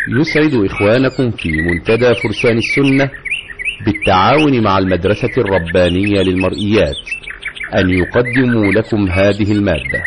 يسعد إخوانكم في منتدى فرسان السنة بالتعاون مع المدرسة الربانية للمرئيات أن يقدموا لكم هذه المادة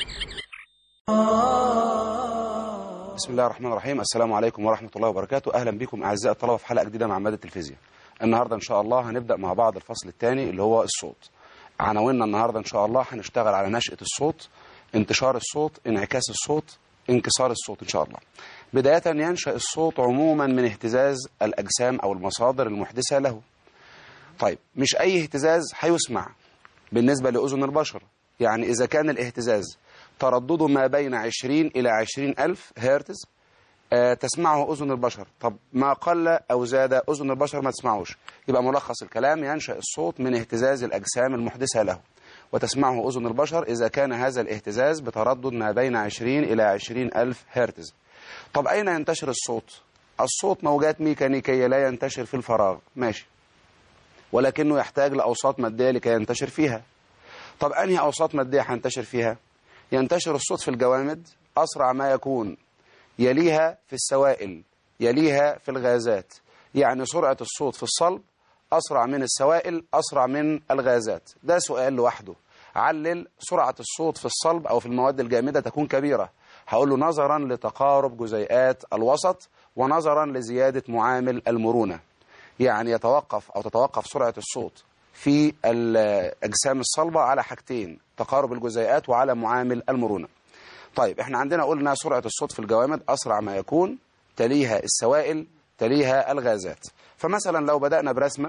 بسم الله الرحمن الرحيم السلام عليكم ورحمة الله وبركاته أهلا بكم أعزائي الطلبة في حلقة جديدة مع مادة الفيزياء النهاردة إن شاء الله هنبدأ مع بعض الفصل الثاني اللي هو الصوت عناويننا النهاردة إن شاء الله هنشتغل على نشأة الصوت انتشار الصوت انعكاس الصوت انكسار الصوت إن شاء الله بداية ينشأ الصوت عموما من اهتزاز الأجسام أو المصادر المحدثة له طيب مش أي اهتزاز هيسمع بالنسبة لأذن البشر يعني إذا كان الاهتزاز تردده ما بين 20 إلى 20 ألف هرتز آه تسمعه أذن البشر طب ما قل أو زاد أذن البشر ما تسمعوش يبقى ملخص الكلام ينشأ الصوت من اهتزاز الأجسام المحدثة له وتسمعه أذن البشر إذا كان هذا الاهتزاز بتردد ما بين 20 إلى 20 ألف هرتز طب أين ينتشر الصوت؟ الصوت موجات ميكانيكية لا ينتشر في الفراغ ماشي ولكنه يحتاج لأوساط مادية لكي ينتشر فيها طب أنهي أوساط مادية هينتشر فيها؟ ينتشر الصوت في الجوامد أسرع ما يكون يليها في السوائل يليها في الغازات يعني سرعة الصوت في الصلب أسرع من السوائل أسرع من الغازات ده سؤال لوحده علل سرعة الصوت في الصلب أو في المواد الجامدة تكون كبيرة هقول له نظرا لتقارب جزيئات الوسط ونظرا لزيادة معامل المرونة يعني يتوقف أو تتوقف سرعة الصوت في الأجسام الصلبة على حاجتين تقارب الجزيئات وعلى معامل المرونة طيب احنا عندنا قلنا سرعة الصوت في الجوامد أسرع ما يكون تليها السوائل تليها الغازات فمثلا لو بدأنا برسمة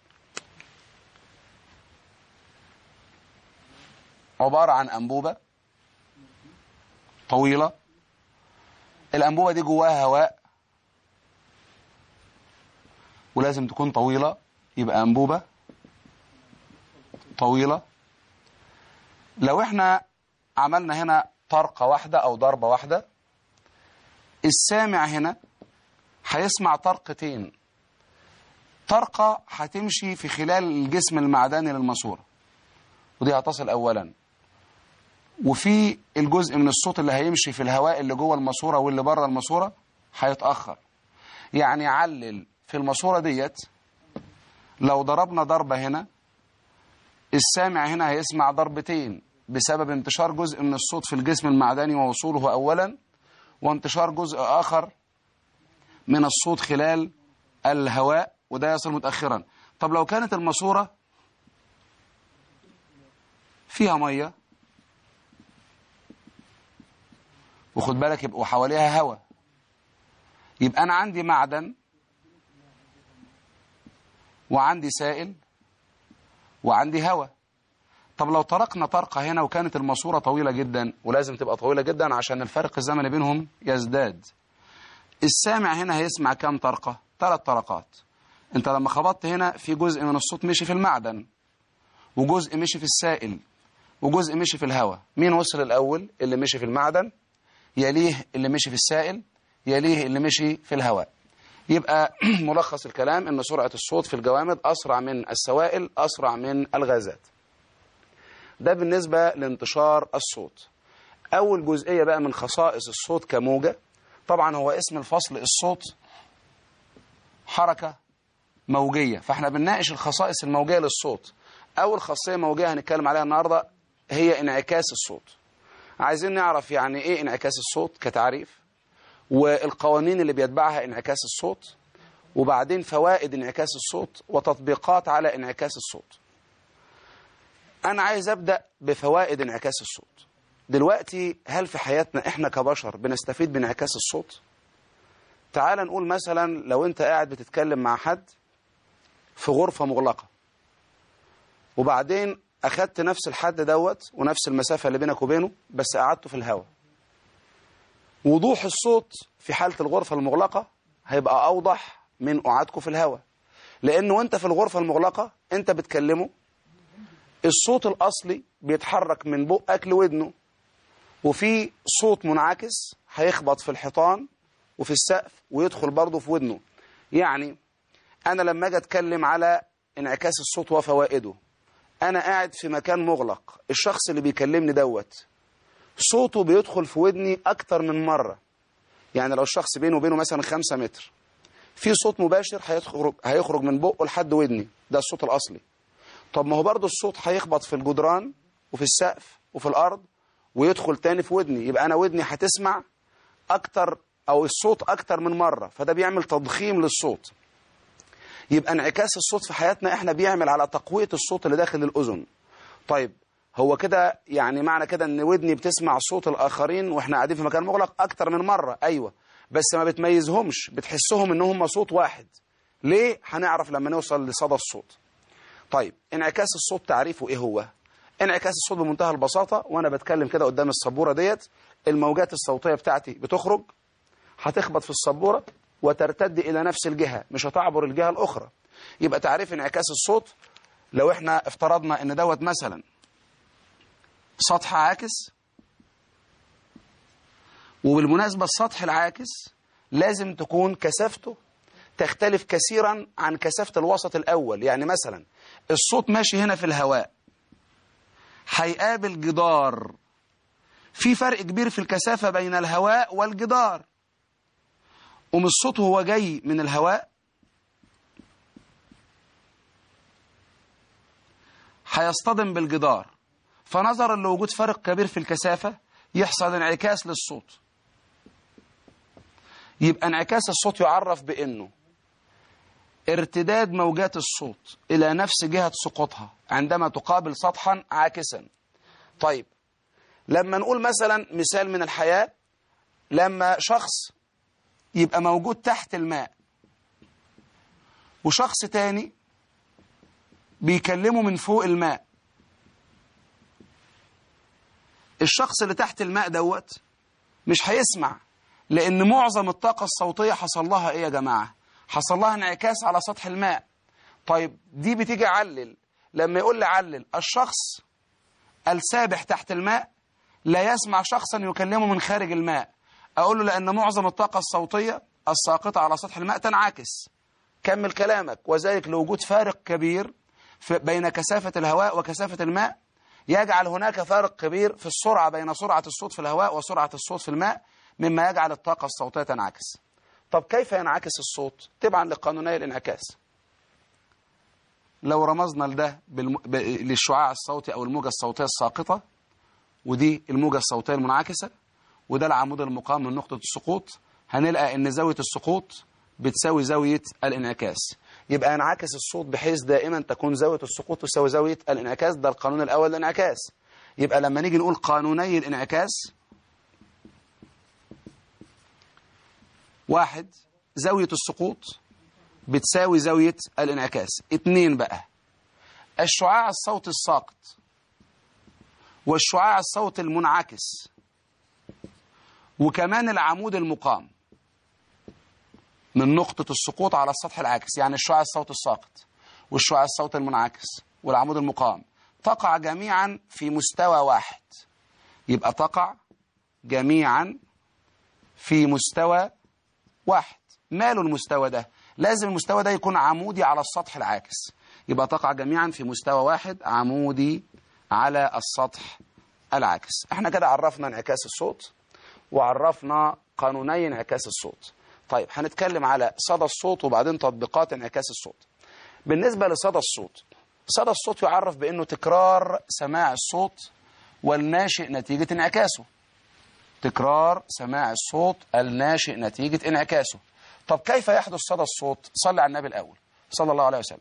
عبارة عن أنبوبة طويلة الأنبوبة دي جواها هواء ولازم تكون طويلة يبقى أنبوبة طويلة لو احنا عملنا هنا طرقة واحدة أو ضربة واحدة السامع هنا هيسمع طرقتين طرقة هتمشي في خلال الجسم المعدني للماسورة ودي هتصل أولا وفي الجزء من الصوت اللي هيمشي في الهواء اللي جوه الماسورة واللي بره الماسورة هيتأخر يعني علل في الماسورة ديت لو ضربنا ضربة هنا السامع هنا هيسمع ضربتين بسبب انتشار جزء من الصوت في الجسم المعدني ووصوله أولا وانتشار جزء آخر من الصوت خلال الهواء وده يصل متأخرا طب لو كانت الماسورة فيها مية وخد بالك يبقى وحواليها هواء يبقى أنا عندي معدن وعندي سائل وعندي هواء طب لو طرقنا طرقة هنا وكانت الماسورة طويلة جدا ولازم تبقى طويلة جدا عشان الفرق الزمني بينهم يزداد السامع هنا هيسمع كام طرقة ثلاث طرقات انت لما خبطت هنا في جزء من الصوت مشي في المعدن وجزء مشي في السائل وجزء مشي في الهواء مين وصل الأول اللي مشي في المعدن يليه اللي مشي في السائل يليه اللي مشي في الهواء يبقى ملخص الكلام ان سرعة الصوت في الجوامد أسرع من السوائل أسرع من الغازات ده بالنسبة لانتشار الصوت أول جزئية بقى من خصائص الصوت كموجة طبعا هو اسم الفصل الصوت حركة موجية فاحنا بنناقش الخصائص الموجية للصوت أول خاصية موجية هنتكلم عليها النهاردة هي انعكاس الصوت عايزين نعرف يعني ايه انعكاس الصوت كتعريف والقوانين اللي بيتبعها انعكاس الصوت وبعدين فوائد انعكاس الصوت وتطبيقات على انعكاس الصوت أنا عايز أبدأ بفوائد انعكاس الصوت دلوقتي هل في حياتنا إحنا كبشر بنستفيد بانعكاس الصوت تعال نقول مثلا لو أنت قاعد بتتكلم مع حد في غرفة مغلقة وبعدين أخدت نفس الحد دوت ونفس المسافة اللي بينك وبينه بس قعدته في الهواء وضوح الصوت في حالة الغرفة المغلقة هيبقى أوضح من قعدكم في الهواء لأن وانت في الغرفة المغلقة انت بتكلمه الصوت الأصلي بيتحرك من بقك لودنه وفي صوت منعكس هيخبط في الحيطان وفي السقف ويدخل برضه في ودنه يعني أنا لما أجي أتكلم على انعكاس الصوت وفوائده أنا قاعد في مكان مغلق الشخص اللي بيكلمني دوت صوته بيدخل في ودني أكتر من مرة يعني لو الشخص بينه وبينه مثلا خمسة متر في صوت مباشر هيخرج هيخرج من بقه لحد ودني ده الصوت الاصلي طب ما هو برضه الصوت هيخبط في الجدران وفي السقف وفي الارض ويدخل تاني في ودني يبقى انا ودني هتسمع اكتر او الصوت اكتر من مره فده بيعمل تضخيم للصوت يبقى انعكاس الصوت في حياتنا احنا بيعمل على تقويه الصوت اللي داخل الاذن طيب هو كده يعني معنى كده ان ودني بتسمع صوت الاخرين واحنا قاعدين في مكان مغلق اكتر من مره ايوه بس ما بتميزهمش بتحسهم ان هم صوت واحد ليه هنعرف لما نوصل لصدى الصوت طيب انعكاس الصوت تعريفه ايه هو انعكاس الصوت بمنتهى البساطه وانا بتكلم كده قدام السبوره ديت الموجات الصوتيه بتاعتي بتخرج هتخبط في السبوره وترتد الى نفس الجهه مش هتعبر الجهه الاخرى يبقى تعريف انعكاس الصوت لو احنا افترضنا ان دوت مثلا سطح عاكس وبالمناسبة السطح العاكس لازم تكون كثافته تختلف كثيرا عن كثافة الوسط الأول يعني مثلا الصوت ماشي هنا في الهواء هيقابل جدار في فرق كبير في الكثافة بين الهواء والجدار ومن الصوت هو جاي من الهواء هيصطدم بالجدار فنظرا لوجود فرق كبير في الكثافة يحصل انعكاس للصوت يبقى انعكاس الصوت يعرف بأنه ارتداد موجات الصوت إلى نفس جهة سقوطها عندما تقابل سطحا عاكسا طيب لما نقول مثلا مثال من الحياة لما شخص يبقى موجود تحت الماء وشخص تاني بيكلمه من فوق الماء الشخص اللي تحت الماء دوت مش هيسمع لأن معظم الطاقة الصوتية حصل لها إيه يا جماعة حصل لها انعكاس على سطح الماء طيب دي بتيجي علل لما يقول لي علل الشخص السابح تحت الماء لا يسمع شخصا يكلمه من خارج الماء أقول له لأن معظم الطاقة الصوتية الساقطة على سطح الماء تنعكس كمل كلامك وذلك لوجود فارق كبير بين كثافة الهواء وكثافة الماء يجعل هناك فارق كبير في السرعة بين سرعة الصوت في الهواء وسرعة الصوت في الماء مما يجعل الطاقة الصوتية تنعكس طب كيف ينعكس الصوت تبعا لقانوني الانعكاس لو رمزنا لده بالم... ب... للشعاع الصوتي أو الموجة الصوتية الساقطة ودي الموجة الصوتية المنعكسة وده العمود المقام من نقطة السقوط هنلقى ان زاوية السقوط بتساوي زاوية الانعكاس يبقى ينعكس الصوت بحيث دائما تكون زاوية السقوط تساوي زاوية الانعكاس ده القانون الأول للانعكاس يبقى لما نيجي نقول قانوني الانعكاس واحد زاوية السقوط بتساوي زاوية الانعكاس اتنين بقى الشعاع الصوتي الساقط والشعاع الصوتي المنعكس وكمان العمود المقام من نقطة السقوط على السطح العاكس يعني الشعاع الصوتي الساقط والشعاع الصوتي المنعكس والعمود المقام تقع جميعا في مستوى واحد يبقى تقع جميعا في مستوى واحد ماله المستوى ده لازم المستوى ده يكون عمودي على السطح العاكس يبقى تقع جميعا في مستوى واحد عمودي على السطح العاكس احنا كده عرفنا انعكاس الصوت وعرفنا قانوني انعكاس الصوت طيب هنتكلم على صدى الصوت وبعدين تطبيقات انعكاس الصوت بالنسبة لصدى الصوت صدى الصوت يعرف بأنه تكرار سماع الصوت والناشئ نتيجة انعكاسه تكرار سماع الصوت الناشئ نتيجة انعكاسه طب كيف يحدث صدى الصوت صلى على النبي الأول صلى الله عليه وسلم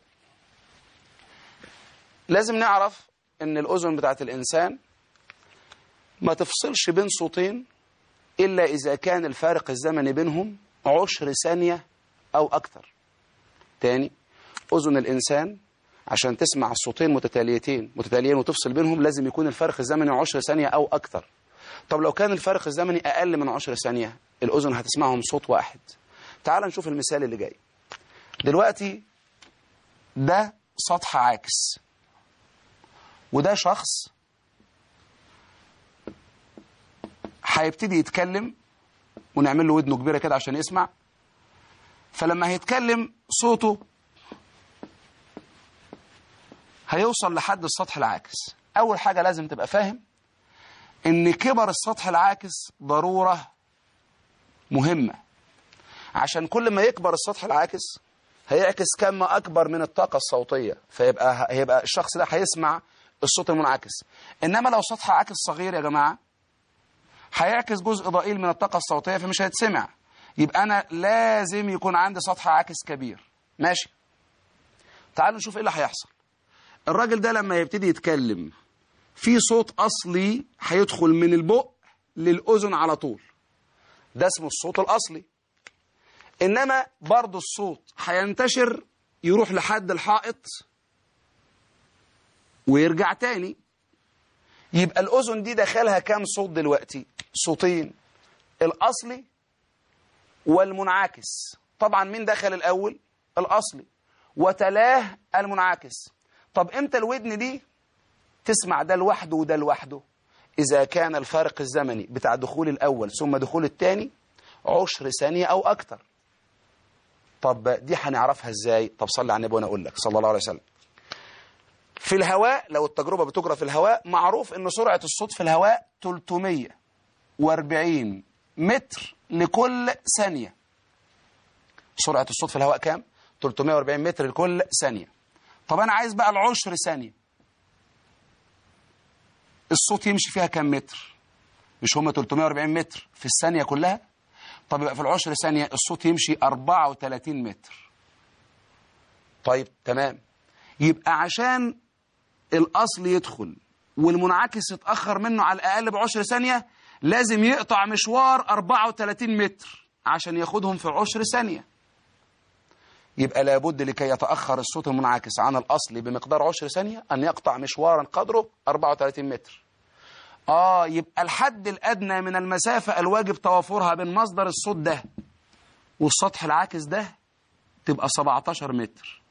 لازم نعرف ان الأذن بتاعت الإنسان ما تفصلش بين صوتين إلا إذا كان الفارق الزمني بينهم عشر ثانية أو أكثر تاني أذن الإنسان عشان تسمع الصوتين متتاليتين متتاليين وتفصل بينهم لازم يكون الفرق الزمني عشر ثانية أو أكثر طب لو كان الفرق الزمني أقل من عشر ثانية الأذن هتسمعهم صوت واحد تعال نشوف المثال اللي جاي دلوقتي ده سطح عاكس وده شخص هيبتدي يتكلم ونعمل له ودنه كبيرة كده عشان يسمع فلما هيتكلم صوته هيوصل لحد السطح العاكس أول حاجة لازم تبقى فاهم إن كبر السطح العاكس ضرورة مهمة عشان كل ما يكبر السطح العاكس هيعكس كم أكبر من الطاقة الصوتية فيبقى هيبقى الشخص ده هيسمع الصوت المنعكس إنما لو سطح عاكس صغير يا جماعة هيعكس جزء ضئيل من الطاقة الصوتية فمش هيتسمع يبقى أنا لازم يكون عندي سطح عاكس كبير ماشي تعالوا نشوف إيه اللي هيحصل الراجل ده لما يبتدي يتكلم في صوت أصلي هيدخل من البق للأذن على طول ده اسمه الصوت الأصلي إنما برضو الصوت هينتشر يروح لحد الحائط ويرجع تاني يبقى الأذن دي دخلها كام صوت دلوقتي صوتين الأصلي والمنعكس طبعا مين دخل الأول الأصلي وتلاه المنعكس طب امتى الودن دي تسمع ده لوحده وده لوحده إذا كان الفارق الزمني بتاع دخول الأول ثم دخول الثاني عشر ثانية أو أكتر طب دي هنعرفها إزاي طب صلي على النبي وأنا أقول لك صلى الله عليه وسلم في الهواء لو التجربة بتجرى في الهواء معروف أن سرعة الصوت في الهواء 340 متر لكل ثانية سرعة الصوت في الهواء كام؟ 340 متر لكل ثانية طب أنا عايز بقى العشر ثانية الصوت يمشي فيها كام متر مش هم 340 متر في الثانية كلها طب يبقى في العشر ثانية الصوت يمشي 34 متر طيب تمام يبقى عشان الأصل يدخل والمنعكس يتأخر منه على الأقل بعشر ثانية لازم يقطع مشوار 34 متر عشان ياخدهم في عشر ثانية يبقى لابد لكي يتأخر الصوت المنعكس عن الأصل بمقدار عشر ثانية أن يقطع مشوارا قدره 34 متر آه يبقى الحد الأدنى من المسافة الواجب توافرها بين مصدر الصوت ده والسطح العاكس ده تبقى 17 متر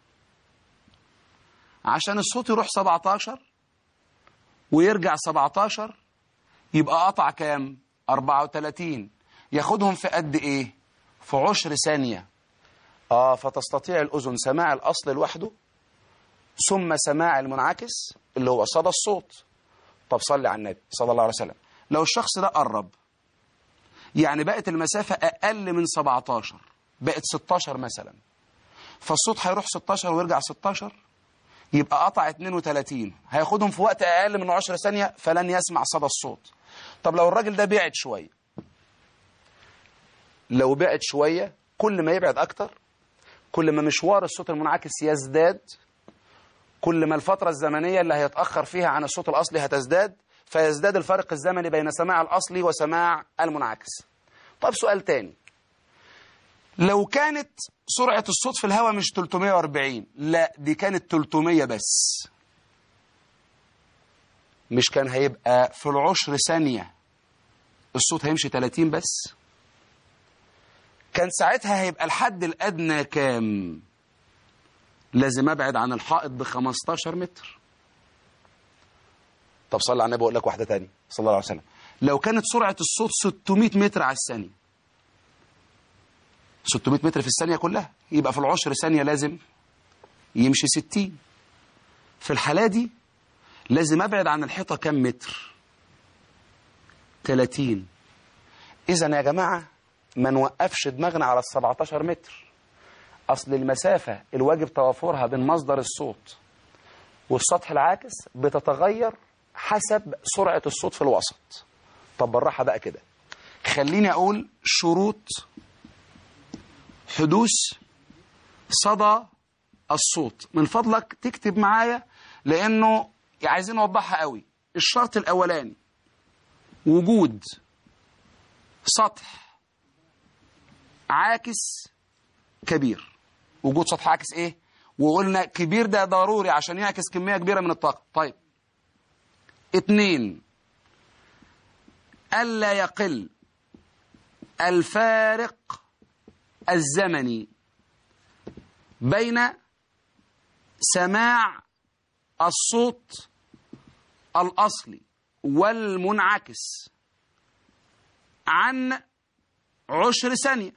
عشان الصوت يروح 17 ويرجع 17 يبقى قطع كام 34 ياخدهم في قد ايه في عشر ثانية اه فتستطيع الأذن سماع الأصل لوحده ثم سماع المنعكس اللي هو صدى الصوت طب صلي على النبي صلى الله عليه وسلم لو الشخص ده قرب يعني بقت المسافة أقل من 17 بقت 16 مثلا فالصوت هيروح 16 ويرجع 16 يبقى قطع 32 هياخدهم في وقت أقل من 10 ثانية فلن يسمع صدى الصوت طب لو الراجل ده بعد شوية لو بعد شوية كل ما يبعد أكتر كل ما مشوار الصوت المنعكس يزداد كل ما الفترة الزمنية اللي هيتأخر فيها عن الصوت الأصلي هتزداد فيزداد الفرق الزمني بين سماع الأصلي وسماع المنعكس طب سؤال تاني لو كانت سرعة الصوت في الهواء مش 340 لا دي كانت 300 بس مش كان هيبقى في العشر ثانية الصوت هيمشي 30 بس كان ساعتها هيبقى الحد الأدنى كام لازم أبعد عن الحائط ب 15 متر طب صلى على النبي أقول لك واحدة تانية صلى الله عليه وسلم لو كانت سرعة الصوت 600 متر على الثانية 600 متر في الثانية كلها يبقى في العشر ثانية لازم يمشي 60 في الحالة دي لازم أبعد عن الحيطة كم متر 30 إذا يا جماعة ما نوقفش دماغنا على ال 17 متر أصل المسافة الواجب توافرها بين مصدر الصوت والسطح العاكس بتتغير حسب سرعة الصوت في الوسط طب بالراحة بقى كده خليني أقول شروط حدوث صدى الصوت من فضلك تكتب معايا لأنه عايزين نوضحها قوي الشرط الأولاني وجود سطح عاكس كبير وجود سطح عاكس ايه وقلنا كبير ده ضروري عشان يعكس كمية كبيرة من الطاقة طيب اتنين ألا يقل الفارق الزمني بين سماع الصوت الأصلي والمنعكس عن عشر ثانية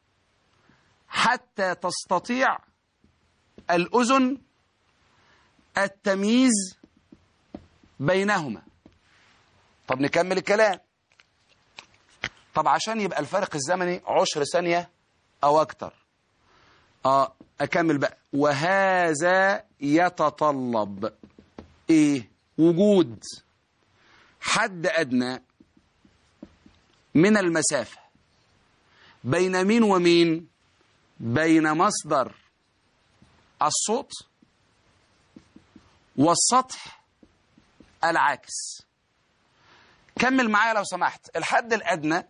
حتى تستطيع الأذن التمييز بينهما طب نكمل الكلام طب عشان يبقى الفارق الزمني عشر ثانية أو أكتر آه أكمل بقى وهذا يتطلب إيه وجود حد أدنى من المسافة بين مين ومين بين مصدر الصوت والسطح العاكس كمل معايا لو سمحت الحد الأدنى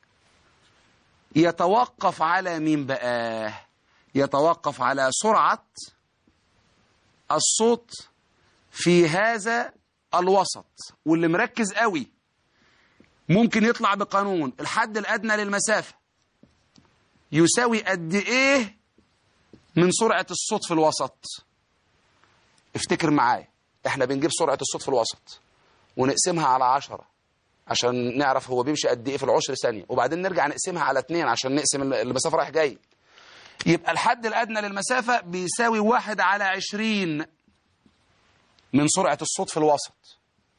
يتوقف على مين بقى يتوقف على سرعة الصوت في هذا الوسط واللي مركز قوي ممكن يطلع بقانون الحد الأدنى للمسافة يساوي قد إيه من سرعة الصوت في الوسط افتكر معايا احنا بنجيب سرعة الصوت في الوسط ونقسمها على عشرة عشان نعرف هو بيمشي قد ايه في العشر ثانية وبعدين نرجع نقسمها على اتنين عشان نقسم المسافة رايح جاي يبقى الحد الأدنى للمسافة بيساوي واحد على عشرين من سرعة الصوت في الوسط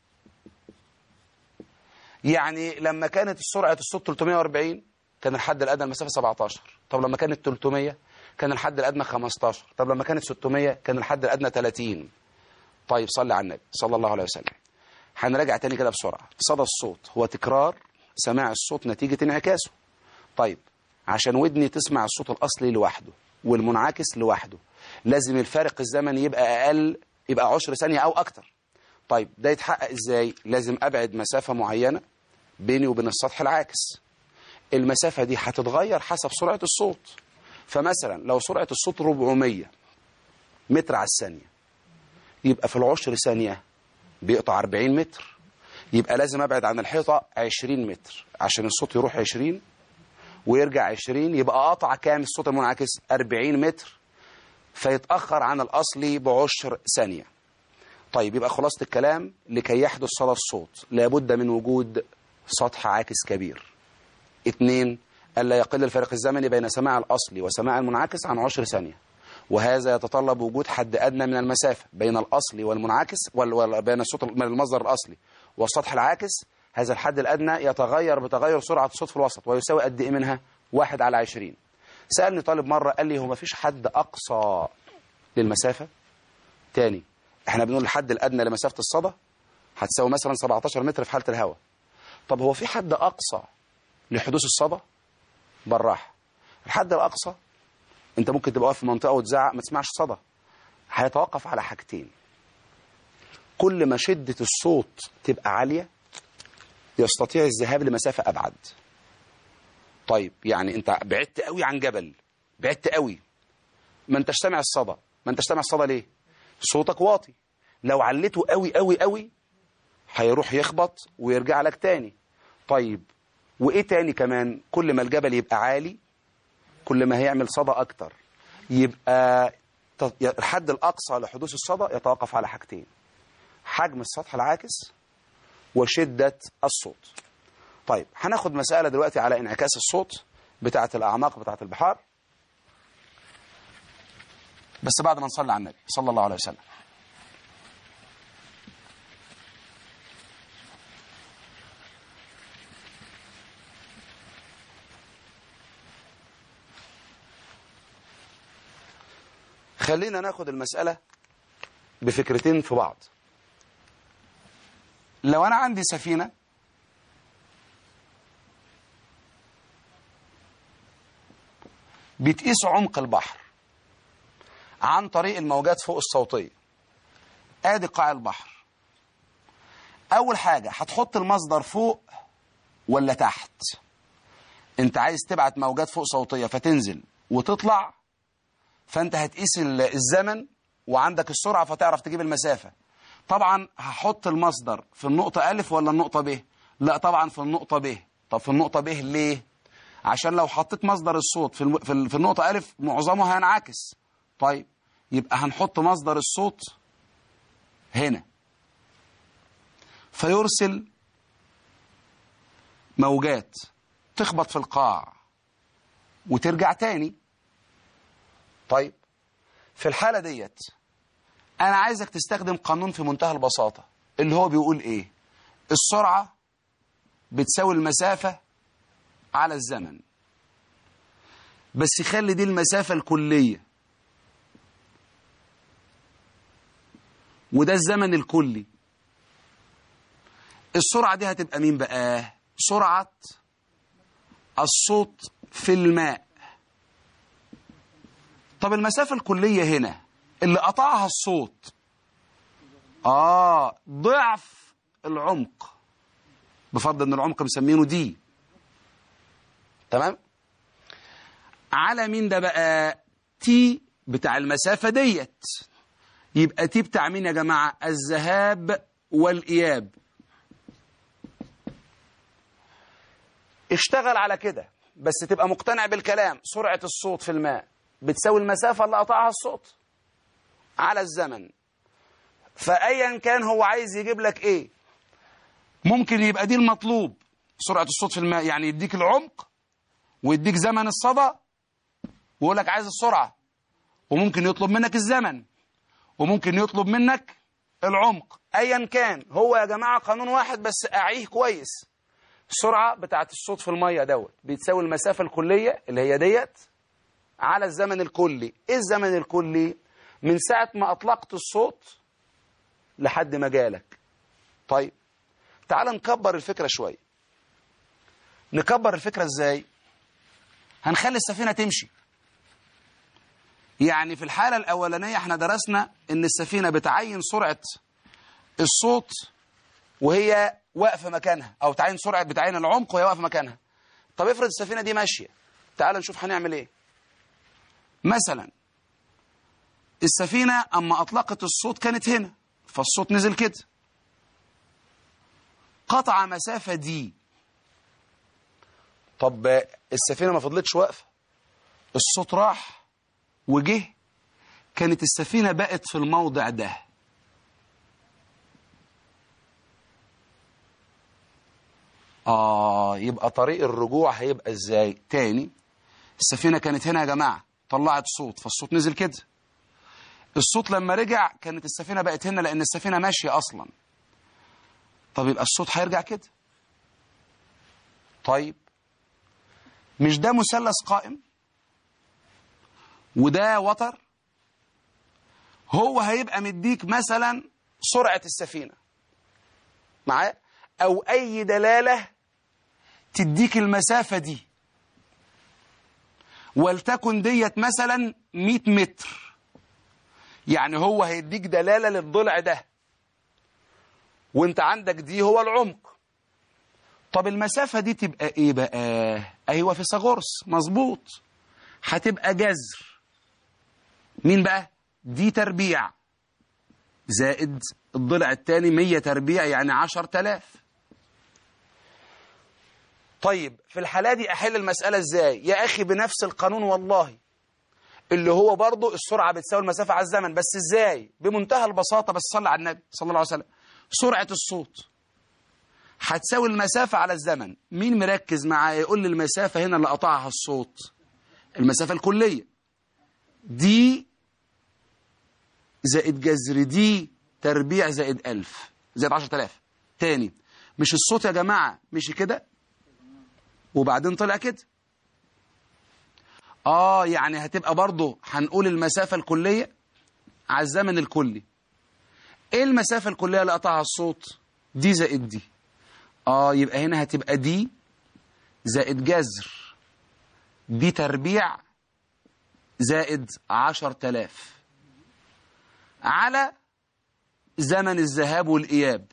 يعني لما كانت سرعة الصوت 340 كان الحد الأدنى للمسافة 17 طب لما كانت 300 كان الحد الأدنى 15 طب لما كانت 600 كان الحد الأدنى 30 طيب صلي على النبي صلى الله عليه وسلم هنراجع تاني كده بسرعة صدى الصوت هو تكرار سماع الصوت نتيجة انعكاسه طيب عشان ودني تسمع الصوت الأصلي لوحده والمنعكس لوحده لازم الفارق الزمني يبقى أقل يبقى عشر ثانية أو أكتر طيب ده يتحقق إزاي لازم أبعد مسافة معينة بيني وبين السطح العاكس المسافة دي هتتغير حسب سرعة الصوت فمثلا لو سرعة الصوت 400 متر على الثانية يبقى في العشر ثانية بيقطع 40 متر يبقى لازم أبعد عن الحيطة 20 متر عشان الصوت يروح 20 ويرجع 20 يبقى قطع كام الصوت المنعكس 40 متر فيتأخر عن الأصلي بعشر ثانية طيب يبقى خلاصة الكلام لكي يحدث صدى الصوت لابد من وجود سطح عاكس كبير اثنين ألا يقل الفارق الزمني بين سماع الأصلي وسماع المنعكس عن عشر ثانية وهذا يتطلب وجود حد أدنى من المسافة بين الأصلي والمنعكس وال... بين الصوت من المصدر الأصلي والسطح العاكس هذا الحد الأدنى يتغير بتغير سرعة الصوت في الوسط ويساوي قد إيه منها واحد على عشرين سألني طالب مرة قال لي هو ما فيش حد أقصى للمسافة تاني احنا بنقول الحد الأدنى لمسافة الصدى هتساوي مثلا 17 متر في حالة الهواء طب هو في حد أقصى لحدوث الصدى بالراحة الحد الأقصى انت ممكن تبقى واقف في منطقة وتزعق ما تسمعش صدى هيتوقف على حاجتين كل ما شدة الصوت تبقى عالية يستطيع الذهاب لمسافة أبعد طيب يعني انت بعدت قوي عن جبل بعدت قوي ما انتش سامع الصدى ما انتش سامع الصدى ليه صوتك واطي لو عليته قوي قوي قوي هيروح يخبط ويرجع لك تاني طيب وايه تاني كمان كل ما الجبل يبقى عالي كل ما هيعمل صدى اكتر يبقى الحد الاقصى لحدوث الصدى يتوقف على حاجتين حجم السطح العاكس وشدة الصوت طيب هناخد مسألة دلوقتي على انعكاس الصوت بتاعة الأعماق بتاعة البحار بس بعد ما نصلي على النبي صلى الله عليه وسلم خلينا ناخد المسألة بفكرتين في بعض لو أنا عندي سفينة بتقيس عمق البحر عن طريق الموجات فوق الصوتية ادي قاع البحر اول حاجة هتحط المصدر فوق ولا تحت انت عايز تبعت موجات فوق صوتية فتنزل وتطلع فانت هتقيس الزمن وعندك السرعة فتعرف تجيب المسافة طبعا هحط المصدر في النقطة ألف ولا النقطة ب لا طبعا في النقطة ب طب في النقطة ب ليه عشان لو حطيت مصدر الصوت في الم... في, ال... في النقطة ألف معظمه هينعكس طيب يبقى هنحط مصدر الصوت هنا فيرسل موجات تخبط في القاع وترجع تاني طيب في الحالة ديت أنا عايزك تستخدم قانون في منتهى البساطة اللي هو بيقول إيه السرعة بتساوي المسافة على الزمن بس خلي دي المسافة الكلية وده الزمن الكلي السرعة دي هتبقى مين بقى سرعة الصوت في الماء طب المسافة الكلية هنا اللي قطعها الصوت آه ضعف العمق بفضل ان العمق مسمينه دي تمام على مين ده بقى تي بتاع المسافة ديت يبقى تي بتاع مين يا جماعة الذهاب والإياب اشتغل على كده بس تبقى مقتنع بالكلام سرعة الصوت في الماء بتساوي المسافة اللي قطعها الصوت على الزمن فأيا كان هو عايز يجيب لك ايه ممكن يبقى دي المطلوب سرعة الصوت في الماء يعني يديك العمق ويديك زمن الصدى ويقول لك عايز السرعة وممكن يطلب منك الزمن وممكن يطلب منك العمق ايا كان هو يا جماعة قانون واحد بس اعيه كويس السرعة بتاعت الصوت في المية دوت بتساوي المسافة الكلية اللي هي ديت على الزمن الكلي ايه الزمن الكلي من ساعة ما اطلقت الصوت لحد ما جالك طيب تعال نكبر الفكرة شوية نكبر الفكرة ازاي هنخلي السفينة تمشي يعني في الحالة الأولانية احنا درسنا ان السفينة بتعين سرعة الصوت وهي واقفة مكانها او تعين سرعة بتعين العمق وهي واقفة مكانها طب افرض السفينة دي ماشية تعال نشوف هنعمل ايه مثلا السفينة اما اطلقت الصوت كانت هنا فالصوت نزل كده قطع مسافة دي طب السفينة ما فضلتش واقفة الصوت راح وجه كانت السفينة بقت في الموضع ده آه يبقى طريق الرجوع هيبقى ازاي تاني السفينة كانت هنا يا جماعة طلعت صوت فالصوت نزل كده الصوت لما رجع كانت السفينة بقت هنا لأن السفينة ماشية أصلا طب يبقى الصوت هيرجع كده طيب مش ده مثلث قائم وده وتر هو هيبقى مديك مثلا سرعة السفينة معاه أو أي دلالة تديك المسافة دي ولتكن ديت مثلا 100 متر يعني هو هيديك دلالة للضلع ده وانت عندك دي هو العمق طب المسافة دي تبقى ايه بقى ايوه فيثاغورس مظبوط هتبقى جذر مين بقى دي تربيع زائد الضلع الثاني 100 تربيع يعني 10000 طيب في الحالة دي أحل المسألة إزاي يا أخي بنفس القانون والله اللي هو برضو السرعة بتساوي المسافة على الزمن بس إزاي بمنتهى البساطة بس صلى على النبي صلى الله عليه وسلم سرعة الصوت هتساوي المسافة على الزمن مين مركز معايا يقول لي المسافة هنا اللي قطعها الصوت المسافة الكلية دي زائد جذر دي تربيع زائد ألف زائد عشرة آلاف تاني مش الصوت يا جماعة مشي كده وبعدين طلع كده اه يعني هتبقى برضه هنقول المسافة الكلية على الزمن الكلي ايه المسافة الكلية اللي قطعها الصوت دي زائد دي اه يبقى هنا هتبقى دي زائد جذر دي تربيع زائد عشر تلاف على زمن الذهاب والإياب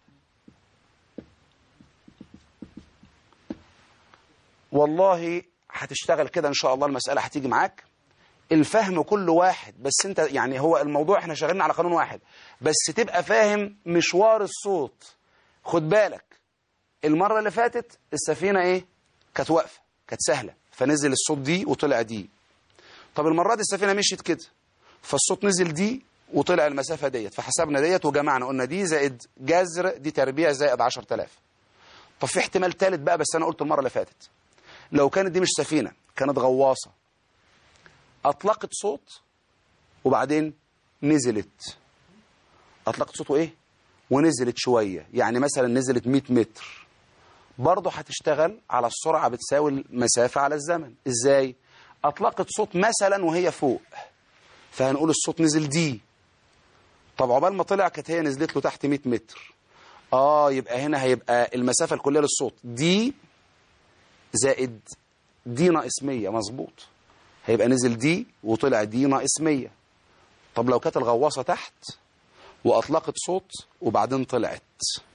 والله هتشتغل كده ان شاء الله المسألة هتيجي معاك الفهم كل واحد بس انت يعني هو الموضوع احنا شغالين على قانون واحد بس تبقى فاهم مشوار الصوت خد بالك المرة اللي فاتت السفينة ايه كانت واقفة كانت سهلة فنزل الصوت دي وطلع دي طب المرة دي السفينة مشيت كده فالصوت نزل دي وطلع المسافة ديت فحسبنا ديت وجمعنا قلنا دي زائد جذر دي تربيع زائد 10000 طب في احتمال ثالث بقى بس انا قلت المرة اللي فاتت لو كانت دي مش سفينة كانت غواصة أطلقت صوت وبعدين نزلت أطلقت صوت وإيه ونزلت شوية يعني مثلا نزلت 100 متر برضه هتشتغل على السرعة بتساوي المسافة على الزمن ازاي اطلقت صوت مثلا وهي فوق فهنقول الصوت نزل دي طب عقبال ما طلع كانت هي نزلت له تحت 100 متر اه يبقى هنا هيبقى المسافة الكلية للصوت دي زائد دي ناقص 100 مظبوط هيبقى نزل دي وطلع دي ناقص 100 طب لو كانت الغواصة تحت وأطلقت صوت وبعدين طلعت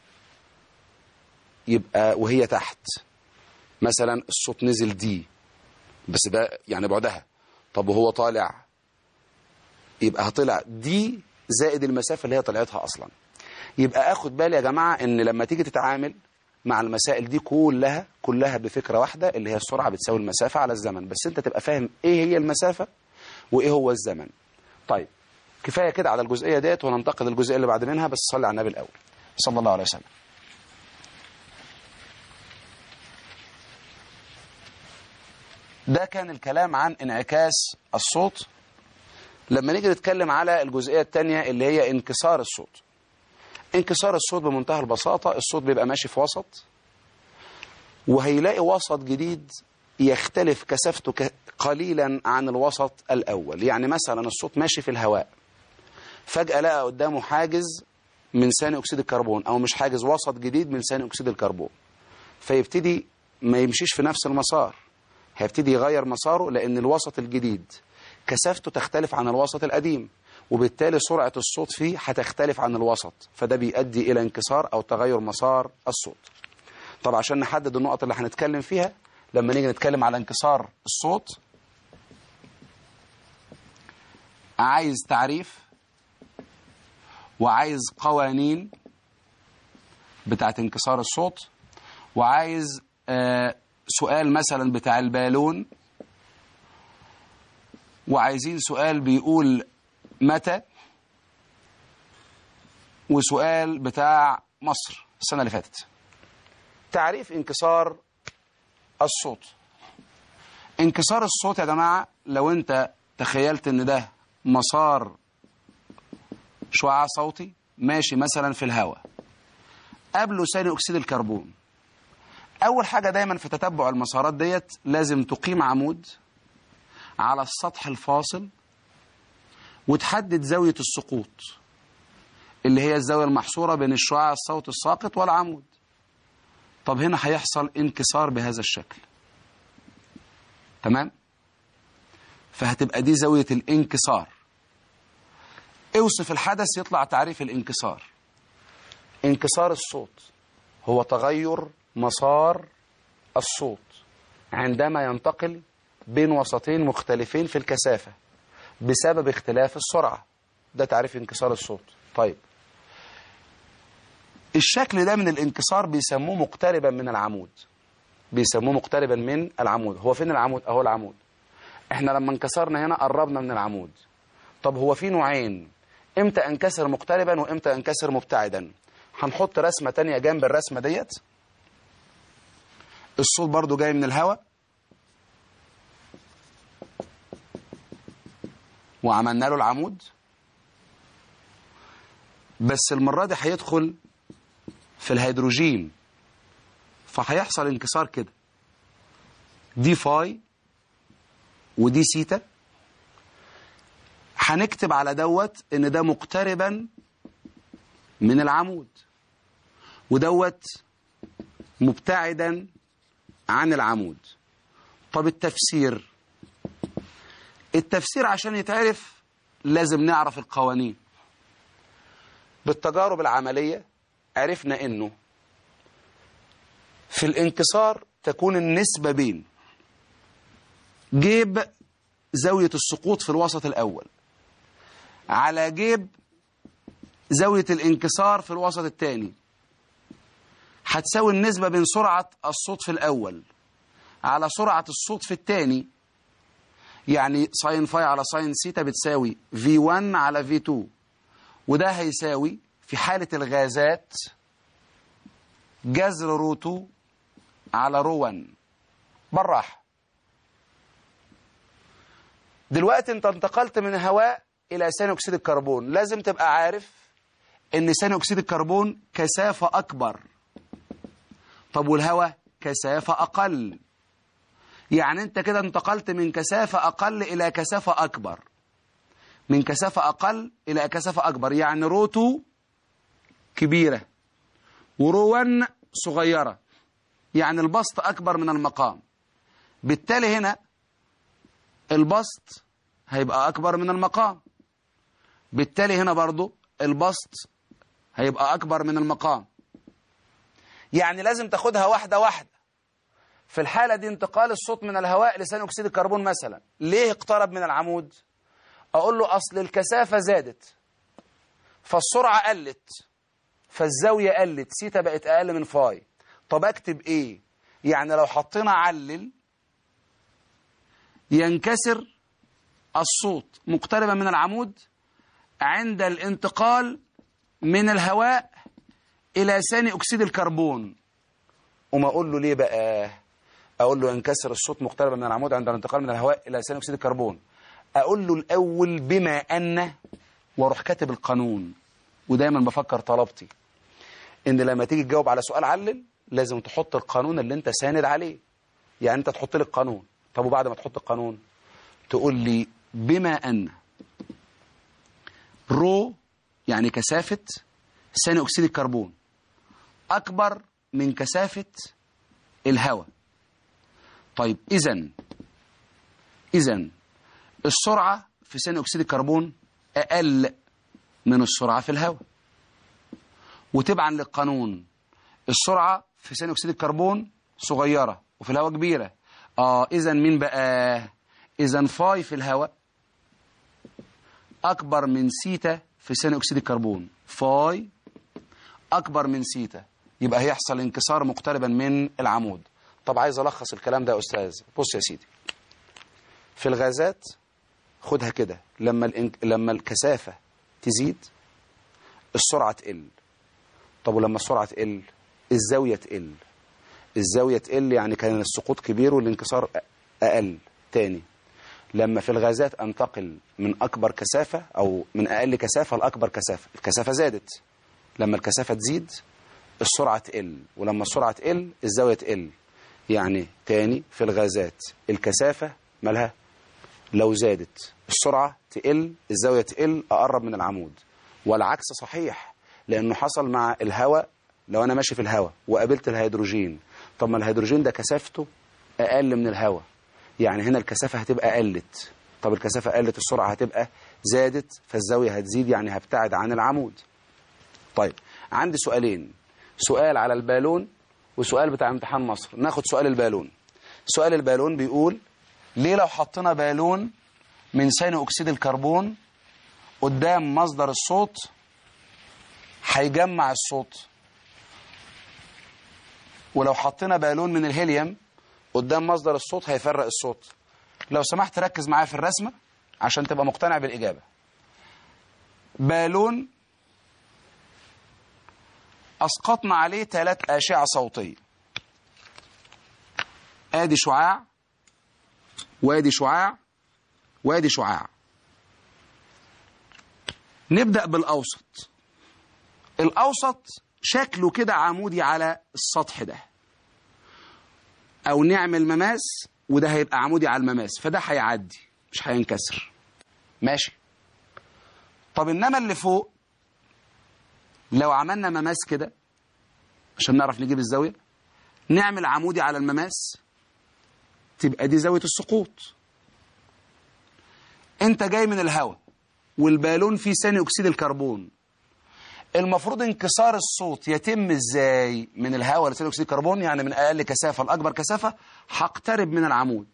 يبقى وهي تحت مثلا الصوت نزل دي بس ده يعني بعدها طب وهو طالع يبقى هطلع دي زائد المسافة اللي هي طلعتها أصلا يبقى أخد بالي يا جماعة إن لما تيجي تتعامل مع المسائل دي كلها كلها بفكرة واحدة اللي هي السرعة بتساوي المسافة على الزمن بس أنت تبقى فاهم إيه هي المسافة وإيه هو الزمن طيب كفاية كده على الجزئية ديت وننتقل للجزئية اللي بعد منها بس صلي على النبي الأول صلى الله عليه وسلم ده كان الكلام عن انعكاس الصوت لما نيجي نتكلم على الجزئية الثانية اللي هي انكسار الصوت انكسار الصوت بمنتهى البساطة الصوت بيبقى ماشي في وسط وهيلاقي وسط جديد يختلف كثافته ك- قليلا عن الوسط الأول يعني مثلا الصوت ماشي في الهواء فجأة لقى قدامه حاجز من ثاني أكسيد الكربون أو مش حاجز وسط جديد من ثاني أكسيد الكربون فيبتدي ما يمشيش في نفس المسار هيبتدي يغير مساره لأن الوسط الجديد كثافته تختلف عن الوسط القديم وبالتالي سرعة الصوت فيه هتختلف عن الوسط فده بيؤدي إلى انكسار أو تغير مسار الصوت طب عشان نحدد النقط اللي هنتكلم فيها لما نيجي نتكلم على انكسار الصوت عايز تعريف وعايز قوانين بتاعت انكسار الصوت وعايز آه سؤال مثلا بتاع البالون وعايزين سؤال بيقول متى وسؤال بتاع مصر السنة اللي فاتت تعريف انكسار الصوت انكسار الصوت يا جماعة لو انت تخيلت ان ده مسار شعاع صوتي ماشي مثلا في الهواء قبله ثاني اكسيد الكربون اول حاجة دايما في تتبع المسارات ديت لازم تقيم عمود على السطح الفاصل وتحدد زاوية السقوط اللي هي الزاوية المحصورة بين الشعاع الصوتي الساقط والعمود طب هنا هيحصل انكسار بهذا الشكل تمام فهتبقى دي زاوية الانكسار اوصف الحدث يطلع تعريف الانكسار انكسار الصوت هو تغير مسار الصوت عندما ينتقل بين وسطين مختلفين في الكثافة بسبب اختلاف السرعة ده تعريف انكسار الصوت طيب الشكل ده من الانكسار بيسموه مقتربا من العمود بيسموه مقتربا من العمود هو فين العمود اهو العمود احنا لما انكسرنا هنا قربنا من العمود طب هو في نوعين امتى انكسر مقتربا وامتى انكسر مبتعدا هنحط رسمة تانية جنب الرسمة ديت الصوت برضو جاي من الهواء وعملنا له العمود بس المرة دي هيدخل في الهيدروجين فهيحصل انكسار كده دي فاي ودي سيتا هنكتب على دوت ان ده مقتربا من العمود ودوت مبتعدا عن العمود طب التفسير التفسير عشان يتعرف لازم نعرف القوانين بالتجارب العملية عرفنا انه في الانكسار تكون النسبة بين جيب زاوية السقوط في الوسط الأول على جيب زاوية الانكسار في الوسط الثاني هتساوي النسبة بين سرعة الصوت في الأول على سرعة الصوت في الثاني يعني ساين فاي على ساين سيتا بتساوي V1 على V2 وده هيساوي في حالة الغازات جذر رو 2 على رو 1 بالراحة دلوقتي انت انتقلت من الهواء الى ثاني اكسيد الكربون لازم تبقى عارف ان ثاني اكسيد الكربون كثافة اكبر طب والهواء كثافة أقل يعني أنت كده انتقلت من كثافة أقل إلى كثافة أكبر من كثافة أقل إلى كثافة أكبر يعني روتو كبيرة ورون صغيرة يعني البسط أكبر من المقام بالتالي هنا البسط هيبقى أكبر من المقام بالتالي هنا برضو البسط هيبقى أكبر من المقام يعني لازم تاخدها واحدة واحدة في الحالة دي انتقال الصوت من الهواء لثاني أكسيد الكربون مثلا ليه اقترب من العمود أقول له أصل الكثافة زادت فالسرعة قلت فالزاوية قلت سيتا بقت أقل من فاي طب أكتب إيه يعني لو حطينا علل ينكسر الصوت مقتربا من العمود عند الانتقال من الهواء إلى ثاني أكسيد الكربون وما أقول له ليه بقى أقول له ينكسر الصوت مقتربا من العمود عند الانتقال من الهواء إلى ثاني أكسيد الكربون أقول له الأول بما أن واروح كاتب القانون ودايما بفكر طلبتي إن لما تيجي تجاوب على سؤال علل لازم تحط القانون اللي أنت ساند عليه يعني أنت تحط لي القانون طب وبعد ما تحط القانون تقول لي بما أن رو يعني كثافة ثاني أكسيد الكربون أكبر من كثافة الهواء طيب إذا إذا السرعة في ثاني أكسيد الكربون أقل من السرعة في الهواء وتبعا للقانون السرعة في ثاني أكسيد الكربون صغيرة وفي الهواء كبيرة آه إذا مين بقى إذا فاي في الهواء أكبر من سيتا في ثاني أكسيد الكربون فاي أكبر من سيتا يبقى هيحصل انكسار مقتربا من العمود طب عايز ألخص الكلام ده يا أستاذ بص يا سيدي في الغازات خدها كده لما الانك... لما الكثافة تزيد السرعة تقل طب ولما السرعة تقل الزاوية تقل الزاوية تقل يعني كان السقوط كبير والانكسار أقل تاني لما في الغازات أنتقل من أكبر كثافة أو من أقل كثافة لأكبر كثافة الكثافة زادت لما الكثافة تزيد السرعة تقل ولما السرعة تقل الزاوية تقل يعني تاني في الغازات الكثافة مالها لو زادت السرعة تقل الزاوية تقل أقرب من العمود والعكس صحيح لأنه حصل مع الهواء لو أنا ماشي في الهواء وقابلت الهيدروجين طب ما الهيدروجين ده كثافته أقل من الهواء يعني هنا الكثافة هتبقى قلت طب الكثافة قلت السرعة هتبقى زادت فالزاوية هتزيد يعني هبتعد عن العمود طيب عندي سؤالين سؤال على البالون وسؤال بتاع امتحان مصر ناخد سؤال البالون سؤال البالون بيقول ليه لو حطينا بالون من ثاني أكسيد الكربون قدام مصدر الصوت هيجمع الصوت ولو حطينا بالون من الهيليوم قدام مصدر الصوت هيفرق الصوت لو سمحت ركز معايا في الرسمة عشان تبقى مقتنع بالإجابة بالون أسقطنا عليه ثلاث أشعة صوتية آدي شعاع وادي شعاع وادي شعاع نبدأ بالأوسط الأوسط شكله كده عمودي على السطح ده أو نعمل مماس وده هيبقى عمودي على المماس فده هيعدي مش هينكسر ماشي طب إنما اللي فوق لو عملنا مماس كده عشان نعرف نجيب الزاوية نعمل عمودي على المماس تبقى دي زاوية السقوط انت جاي من الهواء والبالون فيه ثاني اكسيد الكربون المفروض انكسار الصوت يتم ازاي من الهواء لثاني اكسيد الكربون يعني من اقل كثافه لاكبر كثافه هقترب من العمود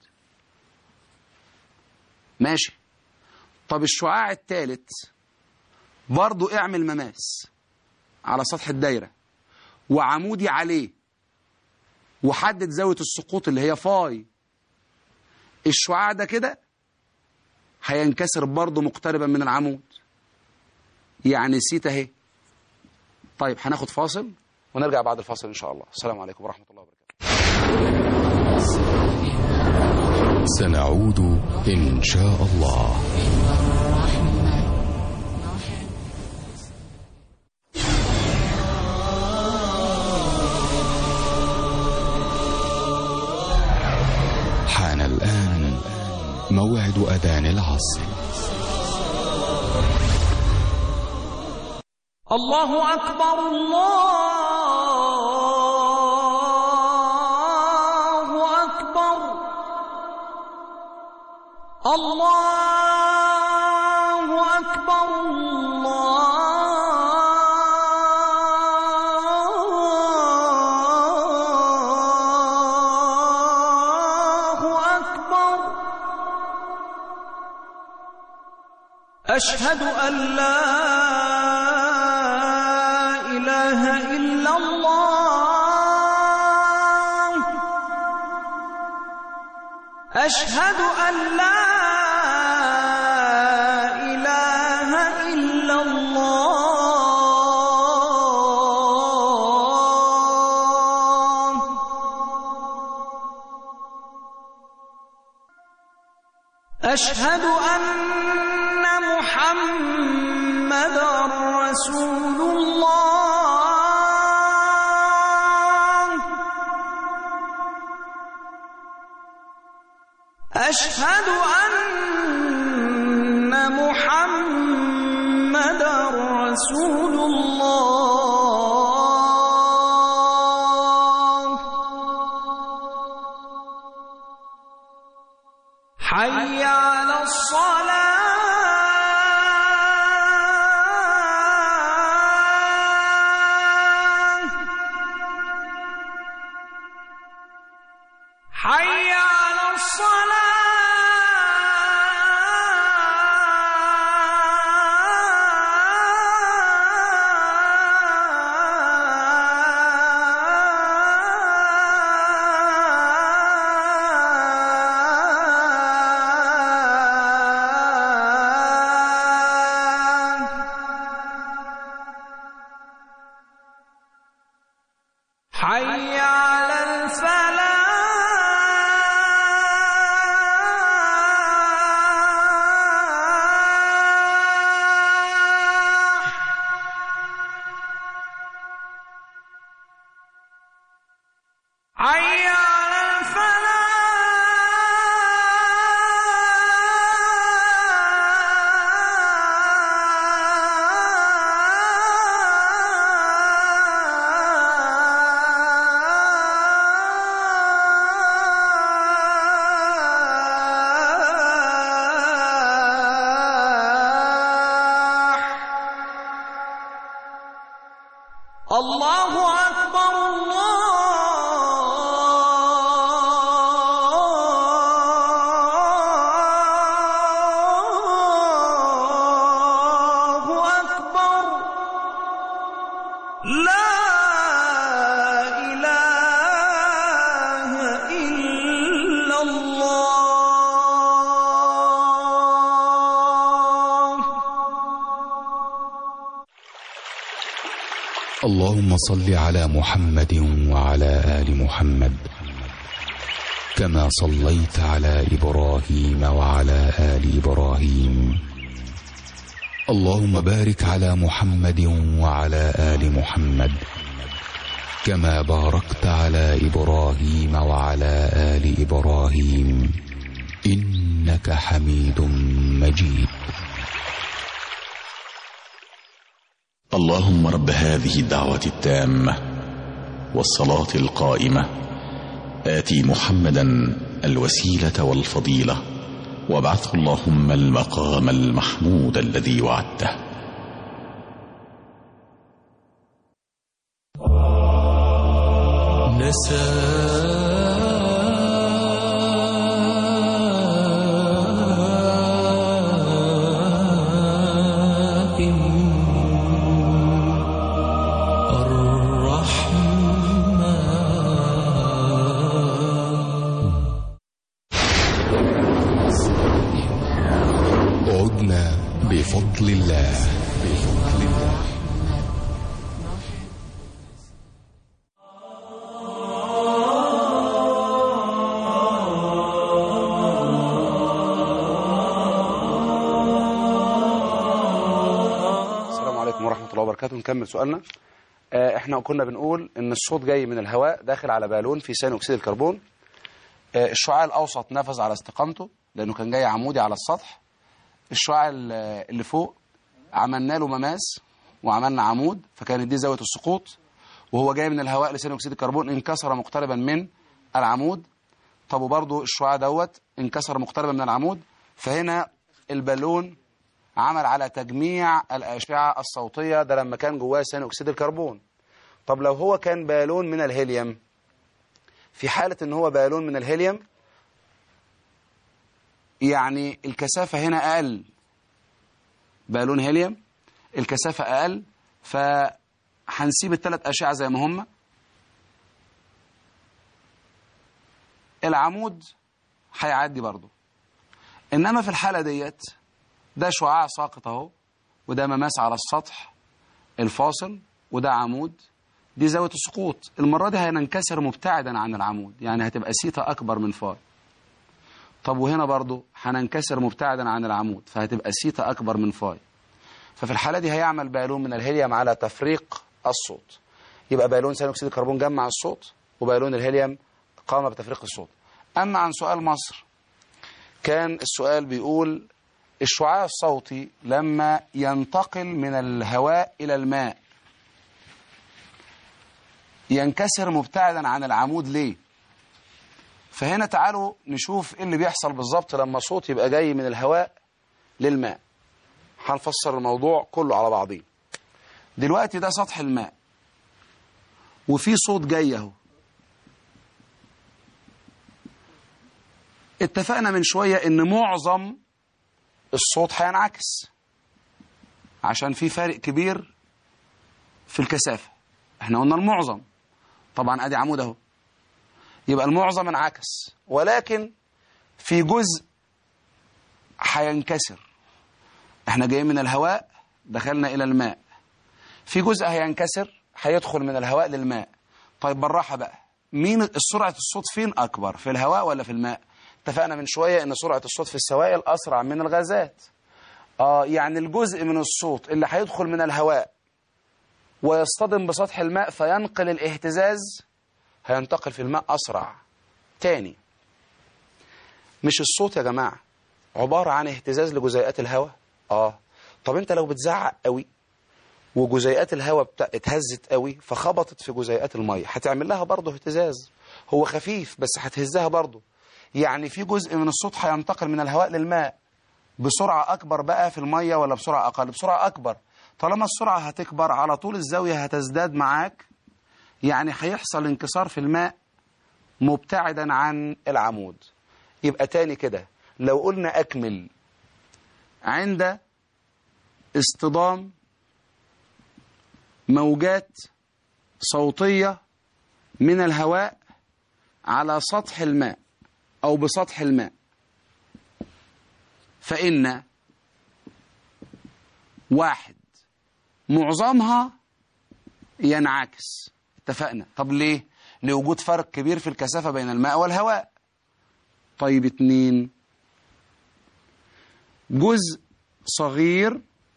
ماشي طب الشعاع الثالث برضو اعمل مماس على سطح الدايره وعمودي عليه وحدد زاويه السقوط اللي هي فاي الشعاع ده كده هينكسر برضه مقتربا من العمود يعني سيتا اهي طيب هناخد فاصل ونرجع بعد الفاصل ان شاء الله السلام عليكم ورحمه الله وبركاته سنعود إن شاء الله موعد أذان العصر الله أكبر الله أكبر الله أكبر الله أكبر أشهد أن لا إله إلا الله أشهد أن لا إله إلا الله أشهد أن محمد رسول الله أشهد أن محمد رسول الله حي على الصلاة حي على الصلاة حي على الفلاح حي على الفلاح الله أكبر الله أكبر لا إله إلا الله اللهم صل على محمد وعلى آل محمد كما صليت على إبراهيم وعلى آل إبراهيم اللهم بارك على محمد وعلى آل محمد كما باركت على إبراهيم وعلى آل إبراهيم إنك حميد مجيد اللهم رب هذه الدعوة التامة والصلاة القائمة آتي محمدا الوسيلة والفضيلة وابعثه اللهم المقام المحمود الذي وعدته عدنا بفضل الله بفضل الله السلام عليكم ورحمة الله وبركاته نكمل سؤالنا آه، احنا كنا بنقول ان الصوت جاي من الهواء داخل على بالون في ثاني اكسيد الكربون آه، الشعاع الاوسط نفذ على استقامته لانه كان جاي عمودي على السطح الشعاع ال- اللي فوق عملنا له مماس وعملنا عمود فكانت دي زاويه السقوط وهو جاي من الهواء لثاني اكسيد الكربون انكسر مقتربا من العمود طب وبرضه الشعاع دوت انكسر مقتربا من العمود فهنا البالون عمل على تجميع الاشعه الصوتيه ده لما كان جواه ثاني اكسيد الكربون طب لو هو كان بالون من الهيليوم في حاله ان هو بالون من الهيليوم يعني الكثافه هنا اقل بالون هيليوم الكثافه اقل فهنسيب الثلاث اشعه زي ما هم العمود هيعدي برضه انما في الحاله ديت ده شعاع ساقط اهو وده مماس على السطح الفاصل وده عمود دي زاويه السقوط المره دي هننكسر مبتعدا عن العمود يعني هتبقى سيتا اكبر من فاي طب وهنا برضه هننكسر مبتعدا عن العمود فهتبقى سيتا اكبر من فاي ففي الحاله دي هيعمل بالون من الهيليوم على تفريق الصوت يبقى بالون ثاني اكسيد الكربون جمع الصوت وبالون الهيليوم قام بتفريق الصوت اما عن سؤال مصر كان السؤال بيقول الشعاع الصوتي لما ينتقل من الهواء الى الماء ينكسر مبتعدا عن العمود ليه فهنا تعالوا نشوف ايه اللي بيحصل بالظبط لما صوت يبقى جاي من الهواء للماء هنفسر الموضوع كله على بعضيه دلوقتي ده سطح الماء وفي صوت جاي اهو اتفقنا من شوية ان معظم الصوت هينعكس عشان في فرق كبير في الكثافة احنا قلنا المعظم طبعا ادي عمود اهو يبقى المعظم انعكس ولكن في جزء هينكسر احنا جايين من الهواء دخلنا الى الماء في جزء هينكسر هيدخل من الهواء للماء طيب بالراحة بقى مين سرعة الصوت فين أكبر في الهواء ولا في الماء اتفقنا من شوية ان سرعة الصوت في السوائل أسرع من الغازات آه يعني الجزء من الصوت اللي هيدخل من الهواء ويصطدم بسطح الماء فينقل الاهتزاز هينتقل في الماء أسرع تاني مش الصوت يا جماعة عبارة عن اهتزاز لجزيئات الهواء اه طب انت لو بتزعق قوي وجزيئات الهواء بتا... اتهزت قوي فخبطت في جزيئات الميه هتعمل لها برضه اهتزاز هو خفيف بس هتهزها برضه يعني في جزء من الصوت هينتقل من الهواء للماء بسرعة أكبر بقى في المية ولا بسرعة أقل بسرعة أكبر طالما السرعة هتكبر على طول الزاوية هتزداد معاك يعني هيحصل انكسار في الماء مبتعدا عن العمود يبقى تاني كده لو قلنا أكمل عند اصطدام موجات صوتية من الهواء على سطح الماء أو بسطح الماء فإن واحد معظمها ينعكس اتفقنا طب ليه لوجود فرق كبير في الكثافة بين الماء والهواء طيب اتنين جزء صغير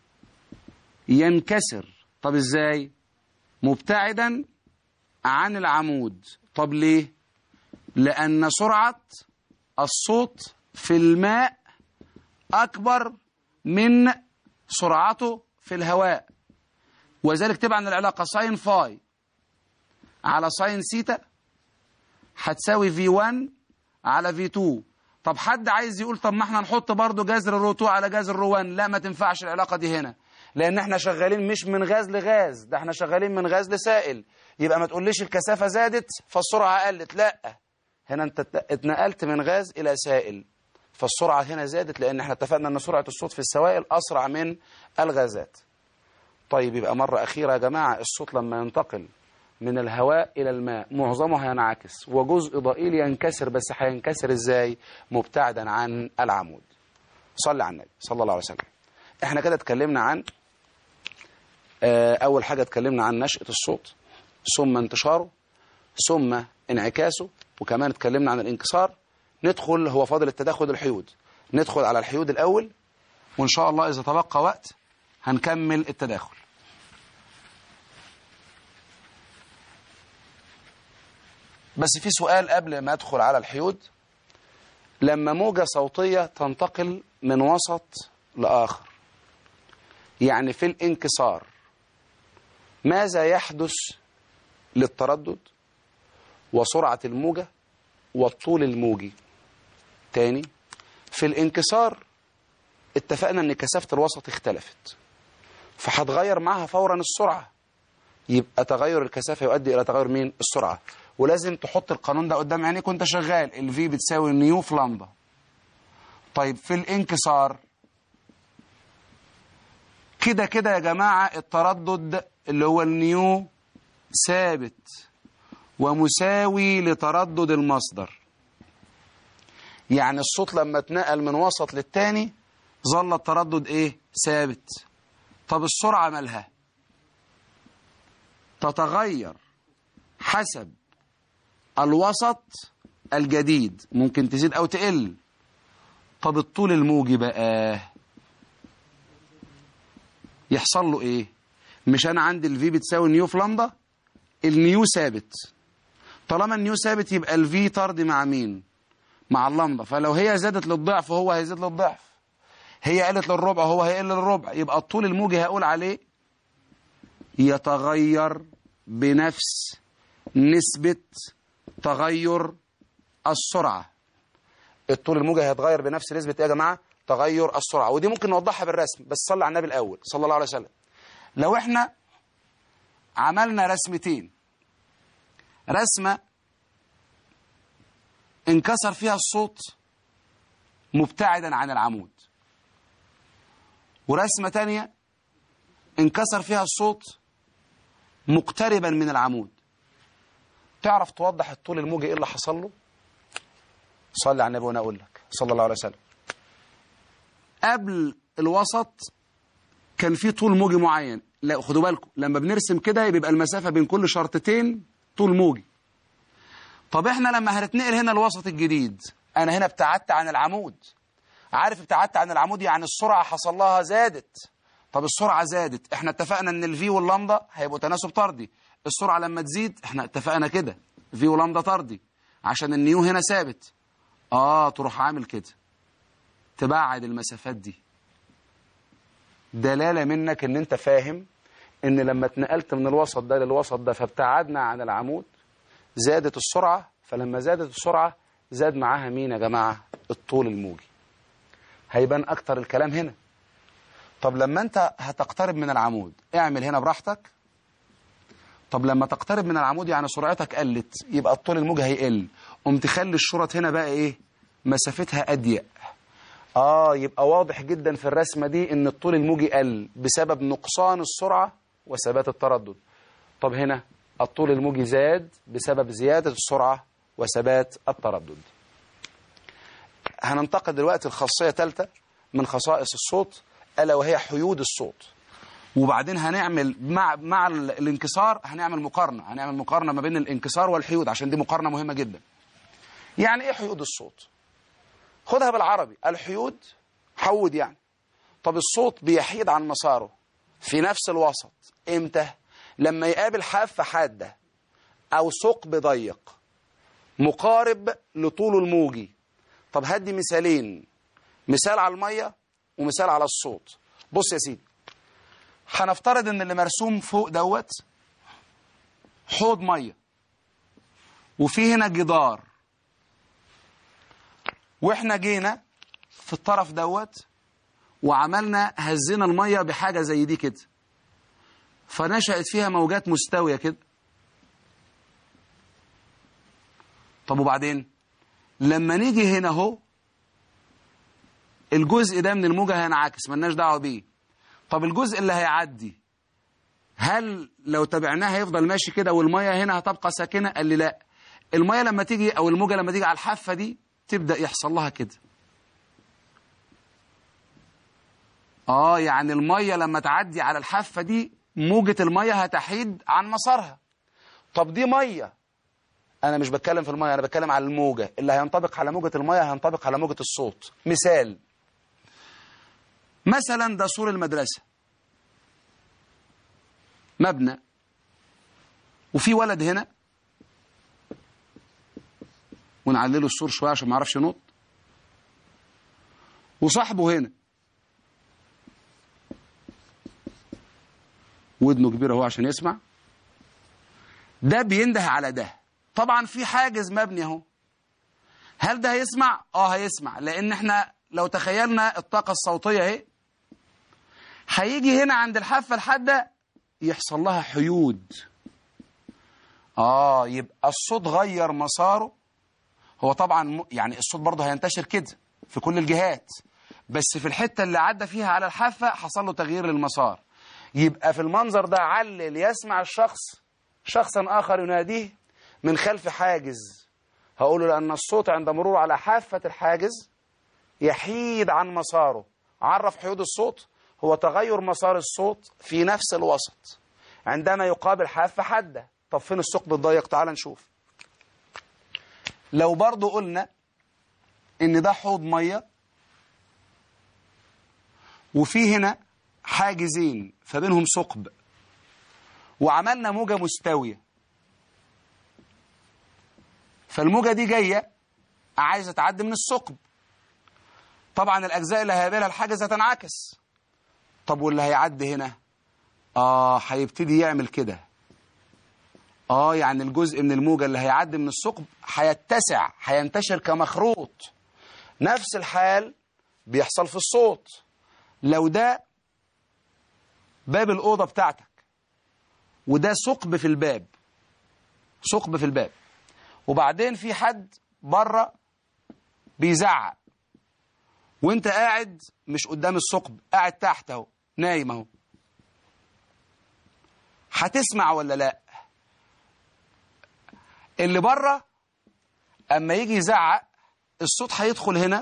ينكسر طب ازاي مبتعدا عن العمود طب ليه لأن سرعة الصوت في الماء أكبر من سرعته في الهواء وذلك تبعا للعلاقة ساين فاي على ساين سيتا هتساوي في 1 على في 2 طب حد عايز يقول طب ما احنا نحط برضو جذر رو 2 على جذر رو 1 لا ما تنفعش العلاقة دي هنا لان احنا شغالين مش من غاز لغاز ده احنا شغالين من غاز لسائل يبقى ما تقوليش الكثافة زادت فالسرعة قلت لا هنا انت اتنقلت من غاز الى سائل فالسرعة هنا زادت لان احنا اتفقنا ان سرعة الصوت في السوائل اسرع من الغازات طيب يبقى مرة اخيرة يا جماعة الصوت لما ينتقل من الهواء الى الماء معظمه هينعكس وجزء ضئيل ينكسر بس هينكسر ازاي مبتعدا عن العمود صلي على النبي صلى الله عليه وسلم احنا كده اتكلمنا عن اول حاجة اتكلمنا عن نشأة الصوت ثم انتشاره ثم انعكاسه وكمان اتكلمنا عن الانكسار ندخل هو فاضل التداخل الحيود ندخل على الحيود الأول وإن شاء الله إذا تبقى وقت هنكمل التداخل بس في سؤال قبل ما أدخل على الحيود لما موجة صوتية تنتقل من وسط لآخر يعني في الانكسار ماذا يحدث للتردد وسرعة الموجة والطول الموجي تاني في الانكسار اتفقنا ان كثافة الوسط اختلفت فهتغير معها فورا السرعة يبقى تغير الكثافة يؤدي إلى تغير مين؟ السرعة ولازم تحط القانون ده قدام عينيك وانت شغال الفي بتساوي نيو في لامدا طيب في الانكسار كده كده يا جماعة التردد اللي هو النيو ثابت ومساوي لتردد المصدر يعني الصوت لما اتنقل من وسط للتاني ظل التردد ايه ثابت طب السرعة مالها تتغير حسب الوسط الجديد ممكن تزيد او تقل طب الطول الموجي بقى يحصل له ايه مش انا عندي الفي بتساوي نيو في لامدا النيو ثابت طالما النيو ثابت يبقى الفي طرد مع مين مع اللامدا فلو هي زادت للضعف هو هيزيد للضعف هي قلت للربع هو هيقل للربع يبقى الطول الموجي هقول عليه يتغير بنفس نسبة تغير السرعة الطول الموجي هيتغير بنفس نسبة ايه يا جماعة تغير السرعة ودي ممكن نوضحها بالرسم بس صلي على النبي الأول صلى الله عليه وسلم لو احنا عملنا رسمتين رسمة انكسر فيها الصوت مبتعدا عن العمود ورسمة تانية انكسر فيها الصوت مقتربا من العمود تعرف توضح الطول الموجي ايه اللي حصل له صلي على النبي وانا اقول لك صلى الله عليه وسلم قبل الوسط كان في طول موجي معين لا خدوا بالكم لما بنرسم كده بيبقى المسافة بين كل شرطتين طول موجي طب احنا لما هنتنقل هنا الوسط الجديد انا هنا ابتعدت عن العمود عارف ابتعدت عن العمود يعني السرعة حصل لها زادت طب السرعة زادت احنا اتفقنا ان الفي واللامدا هيبقوا تناسب طردي السرعة لما تزيد احنا اتفقنا كده في ولامدا طردي عشان النيو هنا ثابت اه تروح عامل كده تبعد المسافات دي دلالة منك ان انت فاهم ان لما اتنقلت من الوسط ده للوسط ده فابتعدنا عن العمود زادت السرعة فلما زادت السرعة زاد معاها مين يا جماعة الطول الموجي هيبان اكتر الكلام هنا طب لما انت هتقترب من العمود اعمل هنا براحتك طب لما تقترب من العمود يعني سرعتك قلت يبقى الطول الموجي هيقل قوم تخلي الشرط هنا بقى ايه مسافتها اضيق اه يبقى واضح جدا في الرسمة دي ان الطول الموجي قل بسبب نقصان السرعة وثبات التردد طب هنا الطول الموجي زاد بسبب زيادة السرعة وثبات التردد هننتقل دلوقتي الخاصية ثالثة من خصائص الصوت ألا وهي حيود الصوت وبعدين هنعمل مع مع الانكسار هنعمل مقارنة هنعمل مقارنة ما بين الانكسار والحيود عشان دي مقارنة مهمة جدا يعني ايه حيود الصوت خدها بالعربي الحيود حود يعني طب الصوت بيحيد عن مساره في نفس الوسط امتى لما يقابل حافة حادة او ثقب ضيق مقارب لطوله الموجي طب هدي مثالين مثال على المية ومثال على الصوت بص يا سيدي هنفترض ان اللي مرسوم فوق دوت حوض ميه وفي هنا جدار واحنا جينا في الطرف دوت وعملنا هزينا الميه بحاجه زي دي كده فنشأت فيها موجات مستويه كده طب وبعدين لما نيجي هنا اهو الجزء ده من الموجه هينعكس ملناش دعوه بيه طب الجزء اللي هيعدي هل لو تابعناه هيفضل ماشي كده والميه هنا هتبقى ساكنه قال لي لا الميه لما تيجي او الموجه لما تيجي على الحافه دي تبدا يحصل لها كده اه يعني الميه لما تعدي على الحافه دي موجه الميه هتحيد عن مسارها طب دي ميه انا مش بتكلم في الميه انا بتكلم على الموجه اللي هينطبق على موجه الميه هينطبق على موجه الصوت مثال مثلا ده سور المدرسة مبنى وفي ولد هنا ونعلله السور شوية عشان ما يعرفش ينط وصاحبه هنا ودنه كبيرة هو عشان يسمع ده بينده على ده طبعا في حاجز مبني اهو هل ده هيسمع اه هيسمع لان احنا لو تخيلنا الطاقة الصوتية اهي هيجي هنا عند الحافة الحادة يحصل لها حيود اه يبقى الصوت غير مساره هو طبعا م- يعني الصوت برضه هينتشر كده في كل الجهات بس في الحتة اللي عدى فيها على الحافة حصل له تغيير للمسار يبقى في المنظر ده علل يسمع الشخص شخصا آخر يناديه من خلف حاجز هقوله لأن الصوت عند مرور على حافة الحاجز يحيد عن مساره عرف حيود الصوت هو تغير مسار الصوت في نفس الوسط عندما يقابل حافة حادة طب فين الثقب الضيق تعال نشوف لو برضو قلنا ان ده حوض مية وفي هنا حاجزين فبينهم ثقب وعملنا موجة مستوية فالموجة دي جاية عايزة تعدي من الثقب طبعا الأجزاء اللي هيقابلها الحاجز هتنعكس طب واللي هيعدي هنا آه هيبتدي يعمل كده آه يعني الجزء من الموجة اللي هيعدي من الثقب هيتسع هينتشر كمخروط نفس الحال بيحصل في الصوت لو ده باب الأوضة بتاعتك وده ثقب في الباب ثقب في الباب وبعدين في حد بره بيزعق وانت قاعد مش قدام الثقب قاعد تحت اهو نايم اهو هتسمع ولا لا اللي بره اما يجي يزعق الصوت هيدخل هنا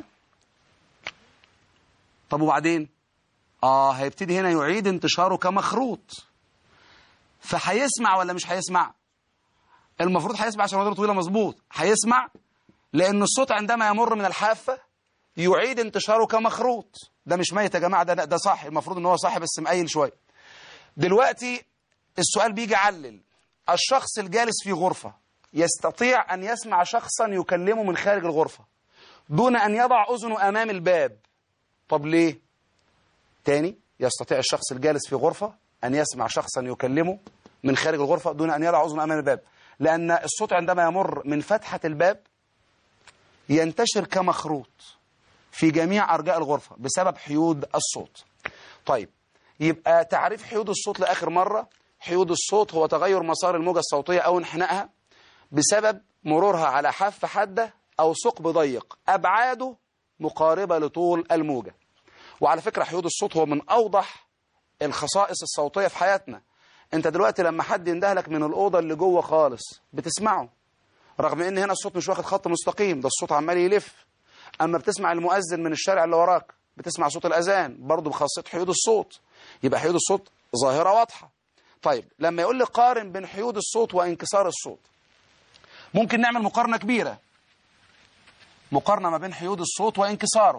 طب وبعدين اه هيبتدي هنا يعيد انتشاره كمخروط فهيسمع ولا مش هيسمع المفروض هيسمع عشان ودره طويله مظبوط هيسمع لان الصوت عندما يمر من الحافه يعيد انتشاره كمخروط ده مش ميت يا جماعه ده ده صح المفروض ان هو صح بس مقيل شويه دلوقتي السؤال بيجي علل الشخص الجالس في غرفه يستطيع ان يسمع شخصا يكلمه من خارج الغرفه دون ان يضع اذنه امام الباب طب ليه تاني يستطيع الشخص الجالس في غرفه ان يسمع شخصا يكلمه من خارج الغرفه دون ان يضع اذنه امام الباب لان الصوت عندما يمر من فتحه الباب ينتشر كمخروط في جميع أرجاء الغرفة بسبب حيود الصوت طيب يبقى تعريف حيود الصوت لآخر مرة حيود الصوت هو تغير مسار الموجة الصوتية أو انحنائها بسبب مرورها على حافة حادة أو ثقب ضيق أبعاده مقاربة لطول الموجة وعلى فكرة حيود الصوت هو من أوضح الخصائص الصوتية في حياتنا انت دلوقتي لما حد يندهلك من الأوضة اللي جوه خالص بتسمعه رغم ان هنا الصوت مش واخد خط مستقيم ده الصوت عمال يلف اما بتسمع المؤذن من الشارع اللي وراك بتسمع صوت الاذان برضه بخاصيه حيود الصوت يبقى حيود الصوت ظاهره واضحه طيب لما يقول لي قارن بين حيود الصوت وانكسار الصوت ممكن نعمل مقارنه كبيره مقارنه ما بين حيود الصوت وانكساره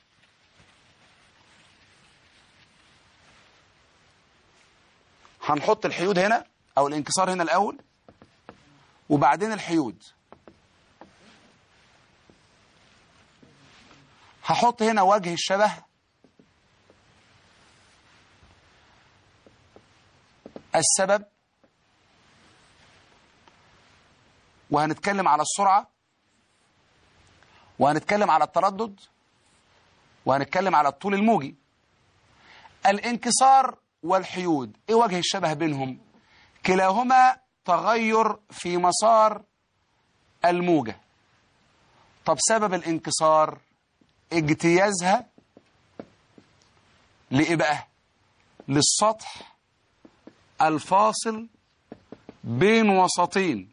هنحط الحيود هنا او الانكسار هنا الاول وبعدين الحيود هحط هنا وجه الشبه السبب وهنتكلم على السرعة وهنتكلم على التردد وهنتكلم على الطول الموجي الانكسار والحيود ايه وجه الشبه بينهم كلاهما تغير في مسار الموجة طب سبب الانكسار اجتيازها لإيه بقى للسطح الفاصل بين وسطين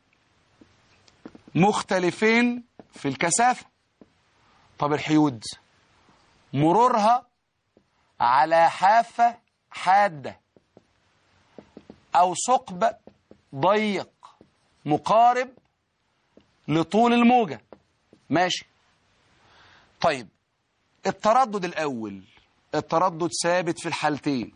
مختلفين في الكثافة طب الحيود مرورها على حافة حادة أو ثقب ضيق مقارب لطول الموجة ماشي طيب التردد الأول التردد ثابت في الحالتين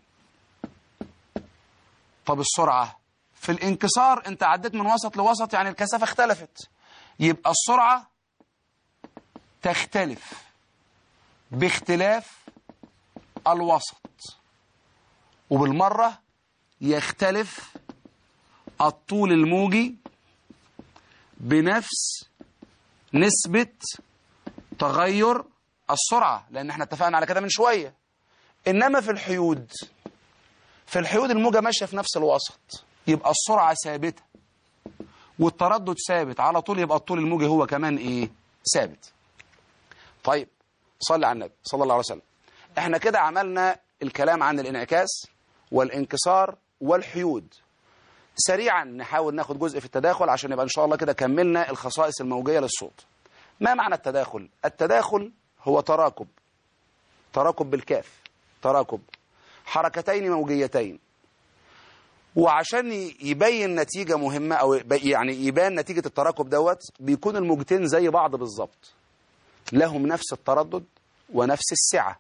طب السرعة في الانكسار انت عديت من وسط لوسط يعني الكثافة اختلفت يبقى السرعة تختلف باختلاف الوسط وبالمرة يختلف الطول الموجي بنفس نسبة تغير السرعة لأن احنا اتفقنا على كده من شوية إنما في الحيود في الحيود الموجة ماشية في نفس الوسط يبقى السرعة ثابتة والتردد ثابت على طول يبقى الطول الموجي هو كمان ايه ثابت طيب صلي على النبي صلى الله عليه وسلم احنا كده عملنا الكلام عن الانعكاس والانكسار والحيود سريعا نحاول ناخد جزء في التداخل عشان يبقى ان شاء الله كده كملنا الخصائص الموجية للصوت ما معنى التداخل التداخل هو تراكب تراكب بالكاف تراكب حركتين موجيتين وعشان يبين نتيجة مهمة أو يعني يبان نتيجة التراكب دوت بيكون الموجتين زي بعض بالظبط لهم نفس التردد ونفس السعة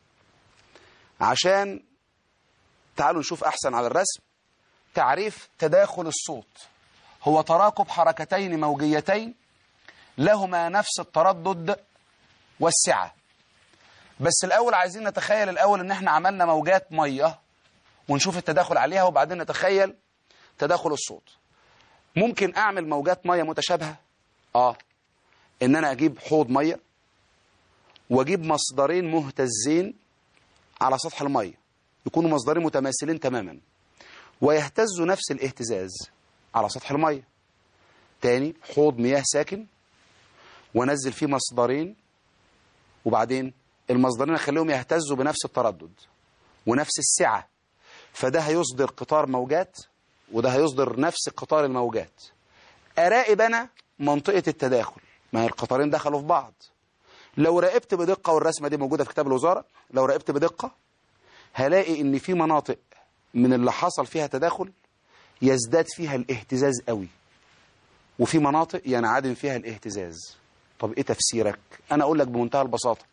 عشان تعالوا نشوف أحسن على الرسم تعريف تداخل الصوت هو تراكب حركتين موجيتين لهما نفس التردد والسعة بس الأول عايزين نتخيل الأول إن احنا عملنا موجات مية ونشوف التداخل عليها وبعدين نتخيل تداخل الصوت ممكن أعمل موجات مية متشابهة آه إن أنا أجيب حوض مية وأجيب مصدرين مهتزين على سطح المية يكونوا مصدرين متماثلين تماما ويهتزوا نفس الاهتزاز على سطح المية تاني حوض مياه ساكن وانزل فيه مصدرين وبعدين المصدرين اخليهم يهتزوا بنفس التردد ونفس السعة فده هيصدر قطار موجات وده هيصدر نفس قطار الموجات أراقب أنا منطقة التداخل ما هي القطارين دخلوا في بعض لو راقبت بدقة والرسمة دي موجودة في كتاب الوزارة لو راقبت بدقة هلاقي ان في مناطق من اللي حصل فيها تداخل يزداد فيها الاهتزاز قوي وفي مناطق ينعدم فيها الاهتزاز طب ايه تفسيرك انا اقول لك بمنتهى البساطة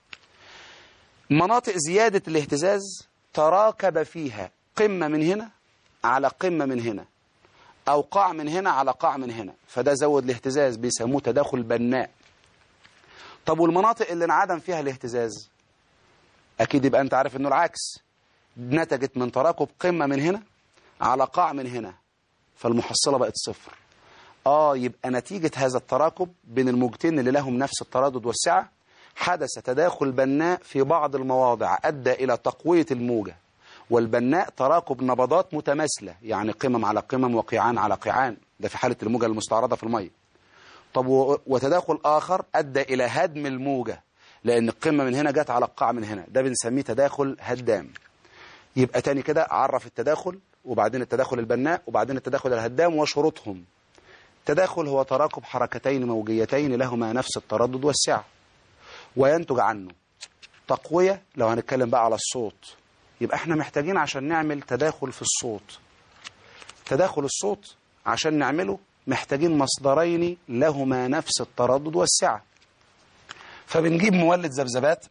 مناطق زيادة الاهتزاز تراكب فيها قمة من هنا على قمة من هنا أو قاع من هنا على قاع من هنا فده زود الاهتزاز بيسموه تداخل بناء طب والمناطق اللي انعدم فيها الاهتزاز أكيد يبقى أنت عارف أنه العكس نتجت من تراكب قمة من هنا على قاع من هنا فالمحصلة بقت صفر آه يبقى نتيجة هذا التراكب بين الموجتين اللي لهم نفس التردد والسعة حدث تداخل بناء في بعض المواضع أدى إلى تقوية الموجة والبناء تراكب نبضات متماثلة يعني قمم على قمم وقيعان على قيعان ده في حالة الموجة المستعرضة في المية طب وتداخل آخر أدى إلى هدم الموجة لأن القمة من هنا جت على القاع من هنا ده بنسميه تداخل هدام يبقى تاني كده عرف التداخل وبعدين التداخل البناء وبعدين التداخل الهدام وشروطهم التداخل هو تراكب حركتين موجيتين لهما نفس التردد والسعة وينتج عنه تقوية لو هنتكلم بقى على الصوت يبقى احنا محتاجين عشان نعمل تداخل في الصوت تداخل الصوت عشان نعمله محتاجين مصدرين لهما نفس التردد والسعة فبنجيب مولد ذبذبات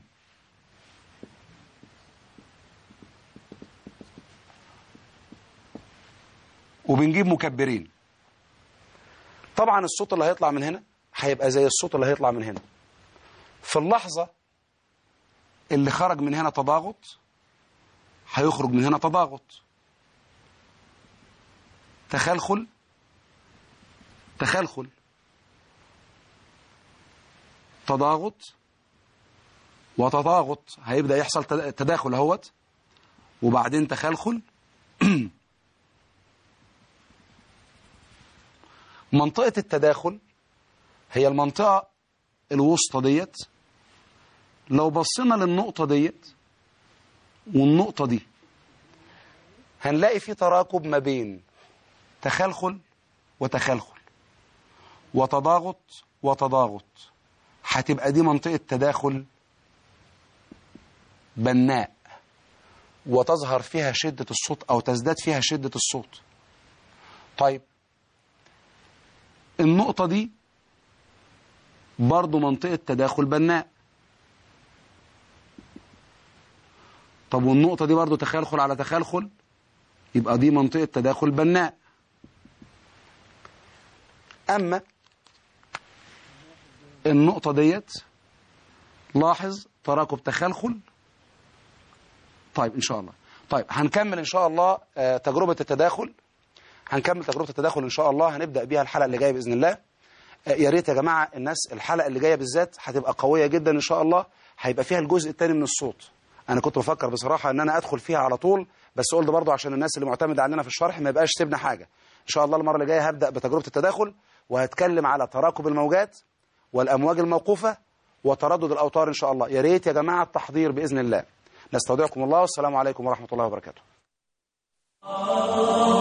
وبنجيب مكبرين طبعا الصوت اللي هيطلع من هنا هيبقى زي الصوت اللي هيطلع من هنا في اللحظة اللي خرج من هنا تضاغط هيخرج من هنا تضاغط تخلخل تخلخل تضاغط وتضاغط هيبدأ يحصل تداخل اهوت وبعدين تخلخل منطقة التداخل هي المنطقة الوسطى ديت لو بصينا للنقطة ديت والنقطة دي هنلاقي في تراكب ما بين تخلخل وتخلخل وتضاغط وتضاغط هتبقى دي منطقة تداخل بناء وتظهر فيها شدة الصوت أو تزداد فيها شدة الصوت طيب النقطة دي برضو منطقة تداخل بناء طب والنقطة دي برضو تخلخل على تخلخل يبقى دي منطقة تداخل بناء أما النقطة ديت لاحظ تراكب تخلخل طيب ان شاء الله طيب هنكمل ان شاء الله آه، تجربه التداخل هنكمل تجربه التداخل ان شاء الله هنبدا بيها الحلقه اللي جايه باذن الله آه، يا ريت يا جماعه الناس الحلقه اللي جايه بالذات هتبقى قويه جدا ان شاء الله هيبقى فيها الجزء الثاني من الصوت انا كنت بفكر بصراحه ان انا ادخل فيها على طول بس قلت برضو عشان الناس اللي معتمده علينا في الشرح ما يبقاش سيبنا حاجه ان شاء الله المره اللي جايه هبدا بتجربه التداخل وهتكلم على تراكب الموجات والامواج الموقوفه وتردد الاوتار ان شاء الله يا ريت يا جماعه التحضير باذن الله نستودعكم الله والسلام عليكم ورحمه الله وبركاته